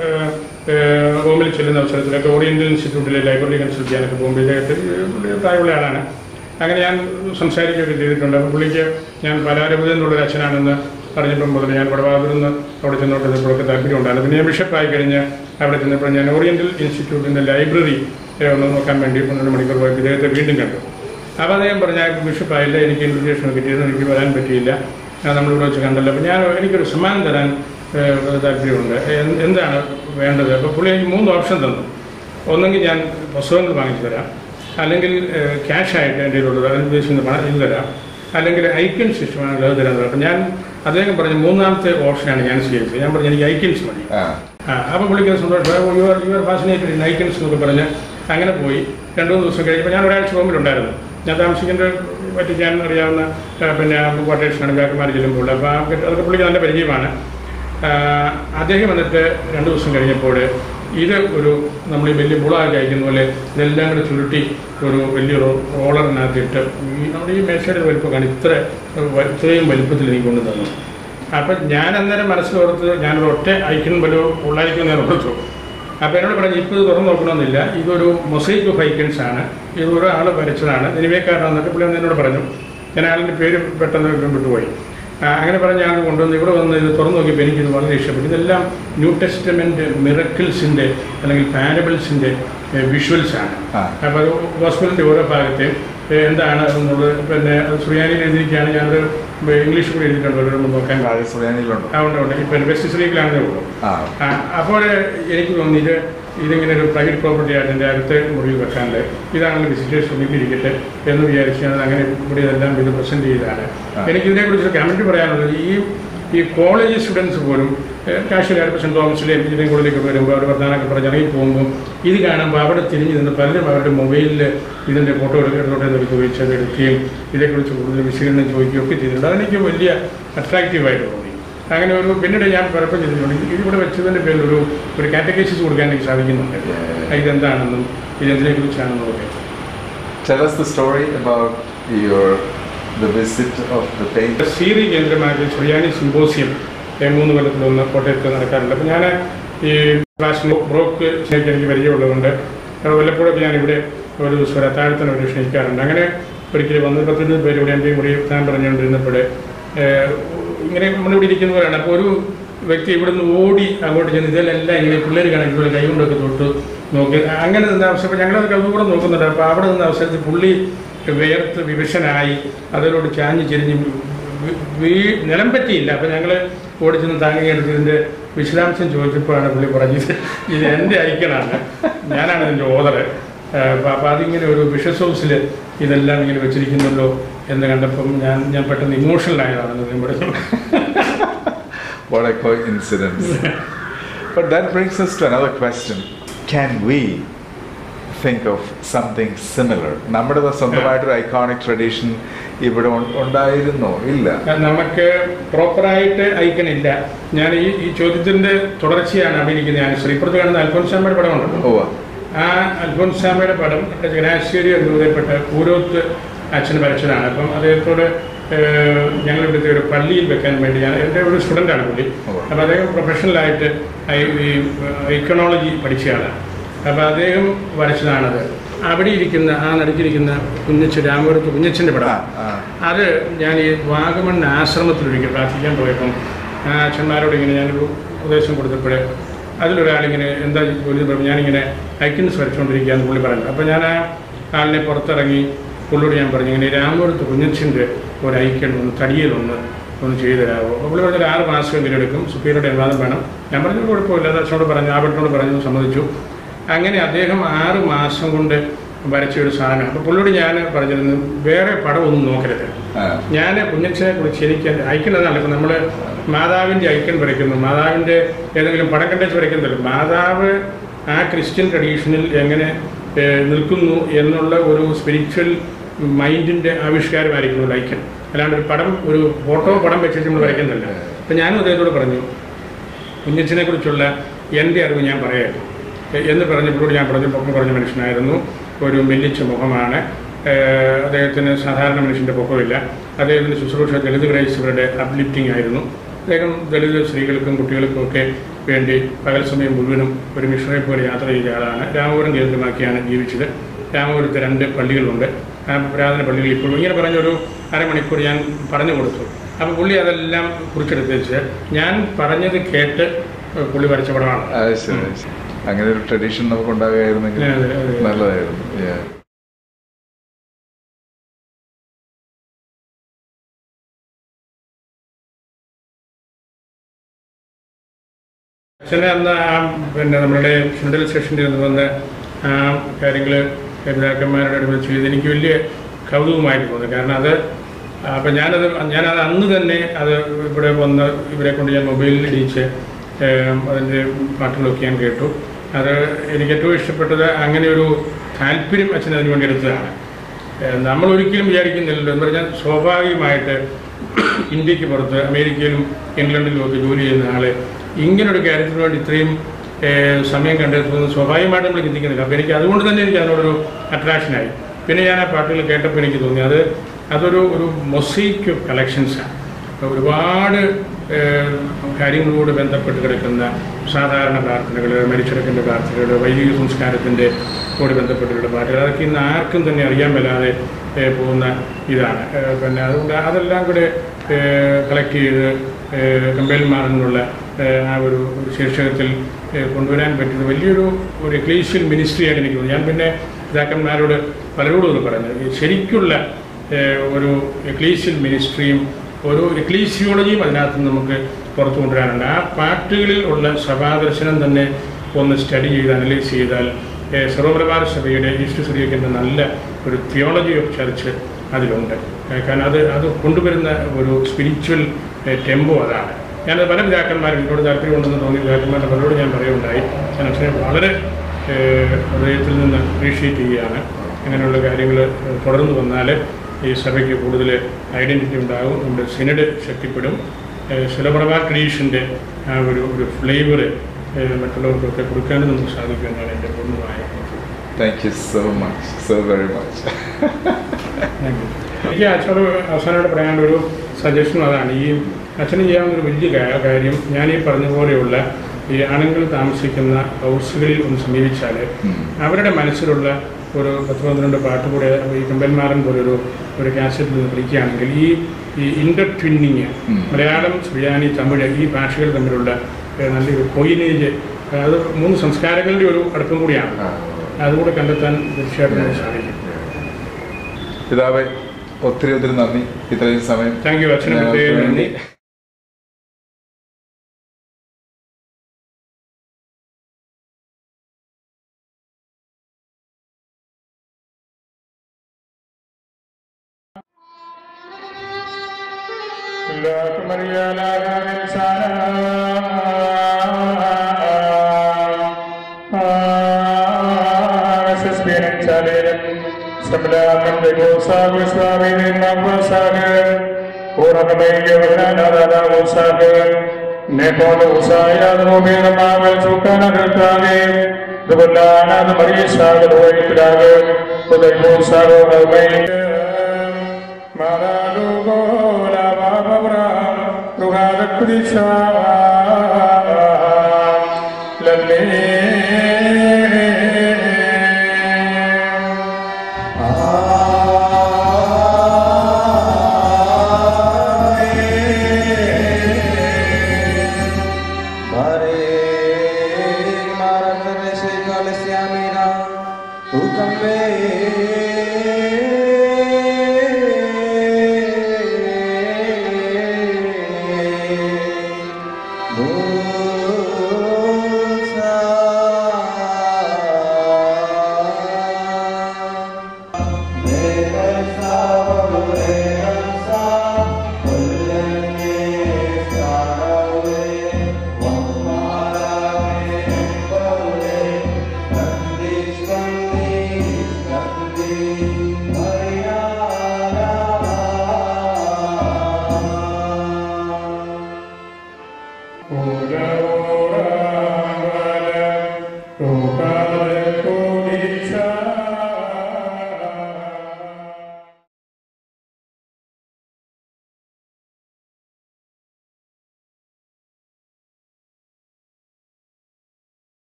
റോമിൽ ചെല്ലുന്ന അവസരത്തിലൊക്കെ ഓറിയന്റൽ ഇൻസ്റ്റിറ്റ്യൂട്ടിലെ ലൈബ്രറി കൺസൾട്ട് ചെയ്യാനൊക്കെ പോകുമ്പോൾ ഇദ്ദേഹത്തെ പുള്ളി പ്രായമുള്ള ആളാണ് അങ്ങനെ ഞാൻ സംസാരിക്കുകയൊക്കെ ചെയ്തിട്ടുണ്ട് അപ്പോൾ പുള്ളിക്ക് ഞാൻ പലാരപുരം എന്നുള്ളൊരു അച്ഛനാണെന്ന് പറഞ്ഞപ്പം മുതൽ ഞാൻ വടവാതിരുന്ന് അവിടെ ചെന്നോട്ടപ്പോഴൊക്കെ താല്പര്യമുണ്ടായിരുന്നു പിന്നെ ഞാൻ ബിഷപ്പായി കഴിഞ്ഞ് അവിടെ ചെന്നപ്പോൾ ഞാൻ ഓറിയന്റൽ ഇൻസ്റ്റിറ്റ്യൂട്ടിൻ്റെ ലൈബ്രറി ഏഹ്, ഒന്ന് നോക്കാൻ വേണ്ടി പന്ത്രണ്ട് മണിക്കൂർ പോയപ്പോൾ ഇദ്ദേഹത്തെ വീണ്ടും കണ്ടു അപ്പോൾ അദ്ദേഹം പറഞ്ഞ ബിഷപ്പായില്ല എനിക്ക് ഇൻവിറ്റേഷൻ കിട്ടിയിരുന്നു എനിക്ക് വരാൻ പറ്റിയില്ല ആ, നമ്മളിവിടെ വെച്ച് കണ്ടല്ലോ അപ്പോൾ ഞാൻ എനിക്കൊരു സമ്മാനം തരാൻ ഏഹ്, താല്പര്യമുണ്ട് എന്ത്- എന്താണ് വേണ്ടത് അപ്പോൾ പുള്ളി എനിക്ക് മൂന്ന് ഓപ്ഷൻ തന്നു ഒന്നെങ്കിൽ ഞാൻ പുസ്തകങ്ങൾ വാങ്ങിച്ചു തരാം അല്ലെങ്കിൽ ക്യാഷ് ആയിട്ട് എൻ്റെ കയ്യിലുള്ളത് അതിന് ഉദ്ദേശിക്കുന്ന പണം ഇത് തരാം അല്ലെങ്കിൽ ഐക്കൺസ് ഇഷ്ടമാണെങ്കിൽ അത് തരാൻ അപ്പം ഞാൻ അദ്ദേഹം പറഞ്ഞ മൂന്നാമത്തെ ഓപ്ഷനാണ് ഞാൻ സ്വീകരിച്ചത് ഞാൻ പറഞ്ഞു എനിക്ക് ഐക്കൺസ് മതി Ah, ആ അപ്പോൾ പുള്ളിക്ക് സന്തോഷം your your fascinated in icons എന്നൊക്കെ പറഞ്ഞ് അങ്ങനെ പോയി രണ്ടു മൂന്ന് ദിവസം കഴിഞ്ഞപ്പോൾ ഞാൻ ഒരാഴ്ച റൂമിലുണ്ടായിരുന്നു ഞാൻ താമസിക്കേണ്ട പറ്റി ഞാൻ അറിയാവുന്ന ആ, പിന്നെ ക്വാർട്ടേഴ്സാണ് ബാക്കുമാർ ചെല്ലുമ്പോൾ അപ്പോൾ ആ അതൊക്കെ പുള്ളിക്ക് നല്ല പരിചയമാണ് ആ, അദ്ദേഹം വന്നിട്ട് രണ്ട് ദിവസം കഴിഞ്ഞപ്പോൾ ഇത് ഒരു നമ്മൾ ഈ വലിയ ബുളാക്കി അയക്കുന്ന പോലെ ഇതെല്ലാം കൂടെ ചുരുട്ടി ഒരു വലിയൊരു റോളറിനകത്തിട്ട് ഈ നമ്മുടെ ഈ മേശയുടെ വലിപ്പമൊക്കെയാണ് ഇത്ര വ- ഇത്രയും വലിപ്പത്തിൽ എനിക്ക് കൊണ്ടു തന്നു അപ്പം ഞാൻ അന്നേരം മനസ്സിലോർത്ത് ഞാനൊരു ഒറ്റ ഐക്കൺ വല്ലോ ഉള്ളായിരിക്കും ഞാൻ ഓർത്തു അപ്പോൾ എന്നോട് പറഞ്ഞു ഇപ്പോൾ ഇത് തുറന്നു നോക്കണമെന്നില്ല ഇതൊരു മൊസൈക്ക് ഓഫ് ഐക്കൺസ് ആണ് ഇത് ഒരാൾ വരച്ചതാണ് നിലവേക്കാരനാണെന്നൊക്കെ പുള്ളി അന്ന് എന്നോട് പറഞ്ഞു ഞാൻ ആളിൻ്റെ പേര് പെട്ടെന്ന് വിട്ടുപോയി ആ, അങ്ങനെ പറഞ്ഞ് ഞാൻ കൊണ്ടുവന്ന് ഇവിടെ വന്ന് ഇത് തുറന്നു നോക്കിയപ്പോൾ എനിക്കിത് വളരെ ഇഷ്ടപ്പെട്ടു ഇതെല്ലാം ന്യൂ ടെസ്റ്റമെൻറ്റ് മിറക്കിൾസിൻ്റെ അല്ലെങ്കിൽ പാരബിൾസിൻ്റെ വിഷ്വൽസ് ആണ് ആ. അപ്പോൾ അത് ഗോസ്പലിൻ്റെ ഓരോ ഭാഗത്തെയും ഏ, എന്താണ് എന്നുള്ളത് പിന്നെ അത് സുറിയാനിയിൽ എഴുതിയിരിക്കുകയാണ് ഞാനത് ഇംഗ്ലീഷ് കൂടി എഴുതിയിട്ടുണ്ട് ഒരു നോക്കാൻ താഴെ സുറിയാനിയിലുണ്ടോ ആ, ഉണ്ട് ഉണ്ട് ഇപ്പം വെസ്റ്റ് ശ്രീക്കിലാണെന്നേ ഉള്ളൂ ആ ആ, അപ്പോൾ എനിക്ക് തോന്നി ഇത് ഇതിങ്ങനെ ഒരു പ്രൈവറ്റ് പ്രോപ്പർട്ടി ആയിട്ട് എൻ്റെ അടുത്ത മുറിയിൽ വെക്കാണ്ട് ഇതാണെങ്കിൽ വിസിറ്റേഴ്സ് സമീപിരിക്കട്ടെ എന്ന് വിചാരിച്ച് ഞാൻ അങ്ങനെ ഇവിടെ ഇതെല്ലാം ഇത് പ്രസൻറ്റ് ചെയ്തതാണ് ആ. എനിക്ക് ഇതിനെക്കുറിച്ച് കമൻറ്റ് പറയാനുള്ളത് ഈ ഈ കോളേജ് സ്റ്റുഡൻസ് പോലും കാശ്മീർ സെൻറ്റ് തോമസിലെയും ഇതിനെയും കൂടുതലേക്ക് വരുമ്പോൾ അവർ വർദ്ധാനൊക്കെ പറഞ്ഞ് ഇറങ്ങി പോകുമ്പോൾ ഇത് കാണുമ്പോൾ അവിടെ തിരിഞ്ഞ് നിന്ന് പലരും അവരുടെ മൊബൈലിൽ ഇതിൻ്റെ ഫോട്ടോ എടുക്കുന്നതോടെ എന്നൊക്കെ ചോദിച്ച് അത് എടുക്കുകയും ഇതേക്കുറിച്ച് കൂടുതൽ വിശകലനം ചോദിക്കുകയും ഒക്കെ ചെയ്തിട്ടുണ്ട് അതെനിക്ക് വലിയ അട്രാക്റ്റീവായിട്ട് തോന്നി അങ്ങനെ ഒരു പിന്നീട് ഞാൻ പലപ്പോഴും ചെയ്തിട്ടുണ്ട് ഇത് ഇതിവിടെ വെച്ചതിൻ്റെ പേരിൽ ഒരു ഒരു കാറ്റഗൈസിസ് കൊടുക്കാൻ എനിക്ക് സാധിക്കുന്നുണ്ട് ഇതെന്താണെന്നും ഇതെന്തിനെ കുറിച്ചാണെന്നും ഒക്കെ Tell us the story about your the visit of the paint. സീറി കേന്ദ്രമാക്കി സുറിയാനി സിമ്പോസിയം ഏ, മൂന്ന് കൊല്ലത്തിലൊന്ന് കോട്ടയത്ത് നടക്കാറുണ്ട് അപ്പം ഞാൻ ഈ ക്ലാസ് ബ്രോക്ക് സ്നേഹിക്കാൻ എനിക്ക് പരിചയമുള്ളതുകൊണ്ട് അത് വല്ലപ്പോഴൊക്കെ ഞാൻ ഇവിടെ ഒരു ദിവസം ഒരു അത്താഴത്തിന് ഒരു ക്ഷണിക്കാറുണ്ട് അങ്ങനെ ഒരിക്കലും വന്ന് പത്തിരുപത് പേര് ഇവിടെ എൻ്റെ കൂടി താൻ പറഞ്ഞുകൊണ്ടിരുന്നപ്പോൾ ഇങ്ങനെ നമ്മളിവിടെ ഇരിക്കുന്നവരാണ് അപ്പോൾ ഒരു വ്യക്തി ഇവിടുന്ന് ഓടി അങ്ങോട്ട് ചെന്ന് ഇതിലെല്ലാം ഇങ്ങനെ പിള്ളേർ കണക്കിലുള്ള കൈ കൊണ്ടൊക്കെ തൊട്ട് നോക്കി അങ്ങനെ നിന്ന അവസരം അപ്പോൾ ഞങ്ങളത് കൗതുകൂടെ നോക്കുന്നുണ്ട് അപ്പോൾ അവിടെ നിന്ന അവസരത്തിൽ പുള്ളി വേർത്ത് വിവശനായി അതിലോട് ചാഞ്ഞ് ചെരിഞ്ഞ് വീ- വീ- നിലം പറ്റിയില്ല അപ്പം ഞങ്ങൾ ഓടിച്ചെന്ന് താങ്ങി എടുത്ത് ഇതിൻ്റെ വിശദാംശം ചോദിച്ചപ്പോഴാണ് പുള്ളി പറഞ്ഞത് ഇത് എൻ്റെ ഐക്കണാണ് ഞാനാണ് ഇതിൻ്റെ ഓതർ അപ്പോൾ അതിങ്ങനെ ഒരു ബിഷസ് ഹൗസിൽ ഇതെല്ലാം ഇങ്ങനെ വെച്ചിരിക്കുന്നല്ലോ എന്ന് കണ്ടപ്പം ഞാൻ ഞാൻ പെട്ടെന്ന് ഇമോഷണൽ ആയതാണെന്ന് ഞാൻ പറഞ്ഞു What a coincidence. but that brings us to another question. Can we think of something similar? നമ്മുടെ സ്വന്തമായിട്ടൊരു ഐക്കോണിക് ട്രഡീഷൻ ഇവിടെ ഉ- ഉണ്ടായിരുന്നോ ഇല്ല നമുക്ക് പ്രോപ്പറായിട്ട് അയക്കണില്ല ഞാൻ ഈ ഈ ചോദ്യത്തിന്റെ തുടർച്ചയാണ് അഭിനയിക്കുന്നത് ഞാൻ ശ്രീപുരത്ത് കാണുന്ന അൽഫോൻസാമ്മയുടെ പടമുണ്ടല്ലോ ഓ ആ അൽഫോൻസാമ്മയുടെ പടം ചങ്ങനാശ്ശേരി രൂപതയിൽപ്പെട്ട പൂരോത്ത് അച്ഛൻ വരച്ചതാണ് അപ്പം അദ്ദേഹത്തോട് ഏഹ്, ഞങ്ങൾ ഇവിടുത്തെ ഒരു പള്ളിയിൽ വെക്കാൻ വേണ്ടി ഞാൻ എൻ്റെ ഒരു സ്റ്റുഡൻ്റാണ് പുള്ളി ഉവ്വ്. അപ്പോൾ അദ്ദേഹം പ്രൊഫഷണലായിട്ട് ഐ- ഈ ഐക്കണോളജി പഠിച്ചയാണ് അപ്പോൾ അദ്ദേഹം വരച്ചതാണത് അവിടെ ഇരിക്കുന്ന ആ നടുക്കിരിക്കുന്ന കുഞ്ഞച്ച് രാമപുരത്ത് കുഞ്ഞച്ചൻ്റെ ആ, പടം ആ. അത് ഞാൻ ഈ വാഗമൺ ആശ്രമത്തിലൊരിക്കൽ പ്രാർത്ഥിക്കാൻ പോയപ്പം ആ അച്ഛന്മാരോട് ഇങ്ങനെ ഞാനൊരു ഉപദേശം കൊടുത്തപ്പോൾ അതിലൊരാളിങ്ങനെ എന്താ ജോലി എന്ന് പറഞ്ഞപ്പോൾ ഞാനിങ്ങനെ ഐക്കൻസ് വരച്ചുകൊണ്ടിരിക്കുകയെന്ന് പുള്ളി പറഞ്ഞു അപ്പോൾ ഞാൻ ആ ആളിനെ പുറത്തിറങ്ങി പുള്ളിയോട് ഞാൻ പറഞ്ഞു ഇങ്ങനെ രാമപുരത്ത് കുഞ്ഞച്ചിൻ്റെ ഒരു ഐക്കൺ ഒന്ന് തടിയിലൊന്ന് ഒന്ന് ചെയ്തു തരാമോ അപ്പോൾ പുള്ളി പറഞ്ഞൊരു ആറ് മാസം എടുക്കും സുപ്പീരിയറുടെ അനുവാദം വേണം ഞാൻ പറഞ്ഞു കുഴപ്പമില്ല അത് അച്ഛനോട് പറഞ്ഞു ആബട്ടിനോട് പറഞ്ഞു സമ്മതിച്ചു അങ്ങനെ അദ്ദേഹം ആറ് മാസം കൊണ്ട് വരച്ച ഒരു സാധനം അപ്പോൾ പുള്ളിയോട് ഞാൻ പറഞ്ഞിരുന്നു വേറെ പടമൊന്നും നോക്കരുത് ആ. ഞാൻ കുഞ്ഞച്ചനെ കുറിച്ച് എനിക്ക് ഐക്കണതല്ല ഇപ്പം നമ്മൾ മാതാവിൻ്റെ ഐക്കൺ വരയ്ക്കുന്നു മാതാവിൻ്റെ ഏതെങ്കിലും പടം കണ്ടേച്ച് വരയ്ക്കുന്നില്ല മാതാവ് ആ ക്രിസ്ത്യൻ ട്രഡീഷനിൽ എങ്ങനെ ഏഹ്, നിൽക്കുന്നു എന്നുള്ള ഒരു സ്പിരിച്വൽ മൈൻഡിൻ്റെ ആവിഷ്കാരമായിരിക്കും ഒരു ഐക്കൺ അല്ലാണ്ട് ഒരു പടം ഒരു ഫോട്ടോ പടം വെച്ചിട്ട് നമ്മൾ വരയ്ക്കുന്നില്ല അപ്പം ഞാനും അദ്ദേഹത്തോട് പറഞ്ഞു കുഞ്ഞച്ചനെ കുറിച്ചുള്ള എൻ്റെ അറിവ് ഞാൻ പറയാം എന്ന് പറഞ്ഞപ്പോഴും ഞാൻ പറഞ്ഞു പൊക്കം കുറഞ്ഞ മനുഷ്യനായിരുന്നു ഒരു മെല്ലിച്ച മുഖമാണ് ഏഹ് അദ്ദേഹത്തിന് സാധാരണ മനുഷ്യൻ്റെ പൊക്കമില്ല അദ്ദേഹത്തിൻ്റെ ശുശ്രൂഷ ദളിത് ക്രൈസ്തവരുടെ അപ്ലിഫ്റ്റിംഗ് ആയിരുന്നു അദ്ദേഹം ദളിത് സ്ത്രീകൾക്കും കുട്ടികൾക്കും ഒക്കെ വേണ്ടി പകൽ സമയം മുഴുവനും ഒരു മിഷണറി പോലെ യാത്ര ചെയ്ത ആളാണ് രാമപുരം കേന്ദ്രമാക്കിയാണ് ജീവിച്ചത് രാമപുരത്ത് രണ്ട് പള്ളികളുണ്ട് ആ പുരാതന പള്ളികൾ ഇപ്പോഴും ഇങ്ങനെ പറഞ്ഞൊരു അരമണിക്കൂർ ഞാൻ പറഞ്ഞു കൊടുത്തു അപ്പോൾ പുള്ളി അതെല്ലാം കുറിച്ചെടുത്ത് വെച്ച് ഞാൻ പറഞ്ഞത് കേട്ട് പുള്ളി വരച്ച പടമാണ് അത് ശരി അത് ശരി. അങ്ങനെ ഒരു ട്രഡീഷൻ നമുക്ക് ഉണ്ടാകുകയായിരുന്നെങ്കിൽ അതെ, അതെ. നല്ലതായിരുന്നു Yeah. അച്ഛനെ അന്ന് ആ പിന്നെ നമ്മളുടെ ചുണ്ടൽ സ്റ്റേഷനിൽ നിന്ന് വന്ന ആ കാര്യങ്ങൾ പിതാക്കന്മാരുടെ അടുത്ത് ചെയ്ത് എനിക്ക് വലിയ കൗതുകമായിട്ട് തോന്നി കാരണം അത് അപ്പം ഞാനത് ഞാനത് അന്ന് തന്നെ അത് ഇവിടെ വന്ന് ഇവരെ കൊണ്ട് ഞാൻ മൊബൈലിൽ ഇടിച്ച് ഏം, അതിൻ്റെ പാട്ടുകളൊക്കെ ഞാൻ കേട്ടു അത് എനിക്ക് ഏറ്റവും ഇഷ്ടപ്പെട്ടത് അങ്ങനെ ഒരു താല്പര്യം അച്ഛൻ അതിന് വേണ്ടി എടുത്തതാണ് ഏഹ് നമ്മൾ ഒരിക്കലും വിചാരിക്കുന്നില്ലല്ലോ എന്ന് പറഞ്ഞാൽ സ്വാഭാവികമായിട്ട് ഇന്ത്യക്ക് പുറത്ത് അമേരിക്കയിലും ഇംഗ്ലണ്ടിലും ഒക്കെ ജോലി ചെയ്യുന്ന ആള് ഇങ്ങനൊരു കാര്യത്തിന് വേണ്ടി ഇത്രയും ഏഹ് സമയം കണ്ടെത്തുന്നത് സ്വാഭാവികമായിട്ട് നമ്മൾ ചിന്തിക്കുന്നില്ല അപ്പോൾ എനിക്ക് അതുകൊണ്ട് തന്നെ എനിക്ക് അതിനോടൊരു അട്രാക്ഷനായി പിന്നെ ഞാൻ ആ പാട്ടുകൾ കേട്ടപ്പോൾ എനിക്ക് തോന്നി അത് അതൊരു ഒരു മൊസൈക്ക് കളക്ഷൻസാണ് അപ്പോൾ ഒരുപാട് ഏഹ്, കാര്യങ്ങളോട് ബന്ധപ്പെട്ട് കിടക്കുന്ന സാധാരണ പ്രാർത്ഥനകൾ മരിച്ചെടുക്കേണ്ട പ്രാർത്ഥനകൾ വൈദിക സംസ്കാരത്തിൻ്റെ കൂടെ ബന്ധപ്പെട്ടിട്ടുള്ള പാട്ടുകൾ അതൊക്കെ ഇന്ന് ആർക്കും തന്നെ അറിയാൻ മേലാതെ ഏഹ്, പോകുന്ന ഇതാണ് ഏഹ്, പിന്നെ അതുകൊണ്ട് അതെല്ലാം കൂടെ കളക്ട് ചെയ്ത് കമ്പേൽമാറിൽ നിന്നുള്ള ഏഹ്, ആ ഒരു ഒരു ശീർഷകത്തിൽ ഏഹ്, കൊണ്ടുവരാൻ പറ്റുന്ന വലിയൊരു ഒരു എക്ലീഷ്യൽ മിനിസ്ട്രിയായിട്ട് എനിക്ക് തോന്നി ഞാൻ പിന്നെ പിതാക്കന്മാരോട് പലരോടും ഇത് പറഞ്ഞു ഈ ശരിക്കുള്ള ഏഹ്, ഒരു എക്ലീഷ്യൽ മിനിസ്ട്രിയും ഒരു എക്ലീസിയോളജിയും അതിനകത്ത് നിന്ന് നമുക്ക് പുറത്തു കൊണ്ടുവരാനുണ്ട് ആ പാട്ടുകളിൽ ഉള്ള സഭാദർശനം തന്നെ ഒന്ന് സ്റ്റഡി ചെയ്ത് അനലൈസ് ചെയ്താൽ ഏഹ്, സർവ്വപ്രഭാത സഭയുടെ ഈസ്റ്റ് സിറിയക്കിൻ്റെ നല്ല ഒരു തിയോളജി ഓഫ് ചർച്ച് അതിലുണ്ട് ഏഹ്, കാരണം അത് അത് കൊണ്ടുവരുന്ന ഒരു സ്പിരിച്വൽ ടെമ്പോ അതാണ് ഞാനത് പല പിതാക്കന്മാരും എന്നോട് താല്പര്യമുണ്ടെന്ന് തോന്നിയ പിതാക്കന്മാരുടെ പലരോട് ഞാൻ പറയുകയുണ്ടായി ഞാൻ അച്ഛനെ വളരെ ഏഹ്, ഹൃദയത്തിൽ നിന്ന് അപ്രീഷിയേറ്റ് ചെയ്യുകയാണ് അങ്ങനെയുള്ള കാര്യങ്ങൾ തുടർന്ന് വന്നാൽ ഈ സഭയ്ക്ക് കൂടുതൽ ഐഡൻറ്റിറ്റി ഉണ്ടാകും നമ്മുടെ സിനഡ് ശക്തിപ്പെടും ശിലപ്രഭാ ട്രഡീഷൻ്റെ ആ ഒരു ഒരു ഫ്ലേവർ മറ്റുള്ളവർക്കൊക്കെ കൊടുക്കാനും നമുക്ക് സാധിക്കുമെന്നാണ് എൻ്റെ പൂർണ്ണമായ Thank you so much, so very much. എനിക്ക് അച്ഛനോട് അവസാനമായിട്ട് പറയാനുള്ള ഒരു സജഷൻ അതാണ് ഈ അച്ഛന് ചെയ്യാവുന്ന ഒരു വലിയ കാ- കാര്യം ഞാൻ ഈ പറഞ്ഞ പോലെയുള്ള ഈ ആണുങ്ങൾ താമസിക്കുന്ന ഹൗസുകളിൽ ഒന്ന് സമീപിച്ചാൽ ഉം. അവരുടെ മനസ്സിലുള്ള ഒരു പത്ത് പന്ത്രണ്ട് പാട്ട് കൂടെ ഈ കമ്പന്മാരൻ പോലൊരു ഒരു കാസറ്റിൽ നിന്ന് കളിക്കുകയാണെങ്കിൽ ഈ ഈ ഇന്റർ ട്വിന്നിങ് ഉം. മലയാളം സുറിയാനി തമിഴ് ഈ ഭാഷകൾ തമ്മിലുള്ള ഏഹ്, നല്ലൊരു കൊയിനേജ് അത് മൂന്ന് സംസ്കാരങ്ങളുടെ ഒരു അടുപ്പം കൂടിയാണ് ആ. അതുകൂടെ കണ്ടെത്താൻ തീർച്ചയായിട്ടും നമുക്ക് സാധിക്കും പിതാവെ ഒത്തിരി ഒത്തിരി നന്ദി ഇത്രയും സമയം താങ്ക് യു അച്ഛനും ഞങ്ങൾക്ക് പ്രത്യേകം വേണ്ടി നന്ദി എല്ലാവർക്കും അറിയാനാകാൻ Malalugo la babra, rugada kudisa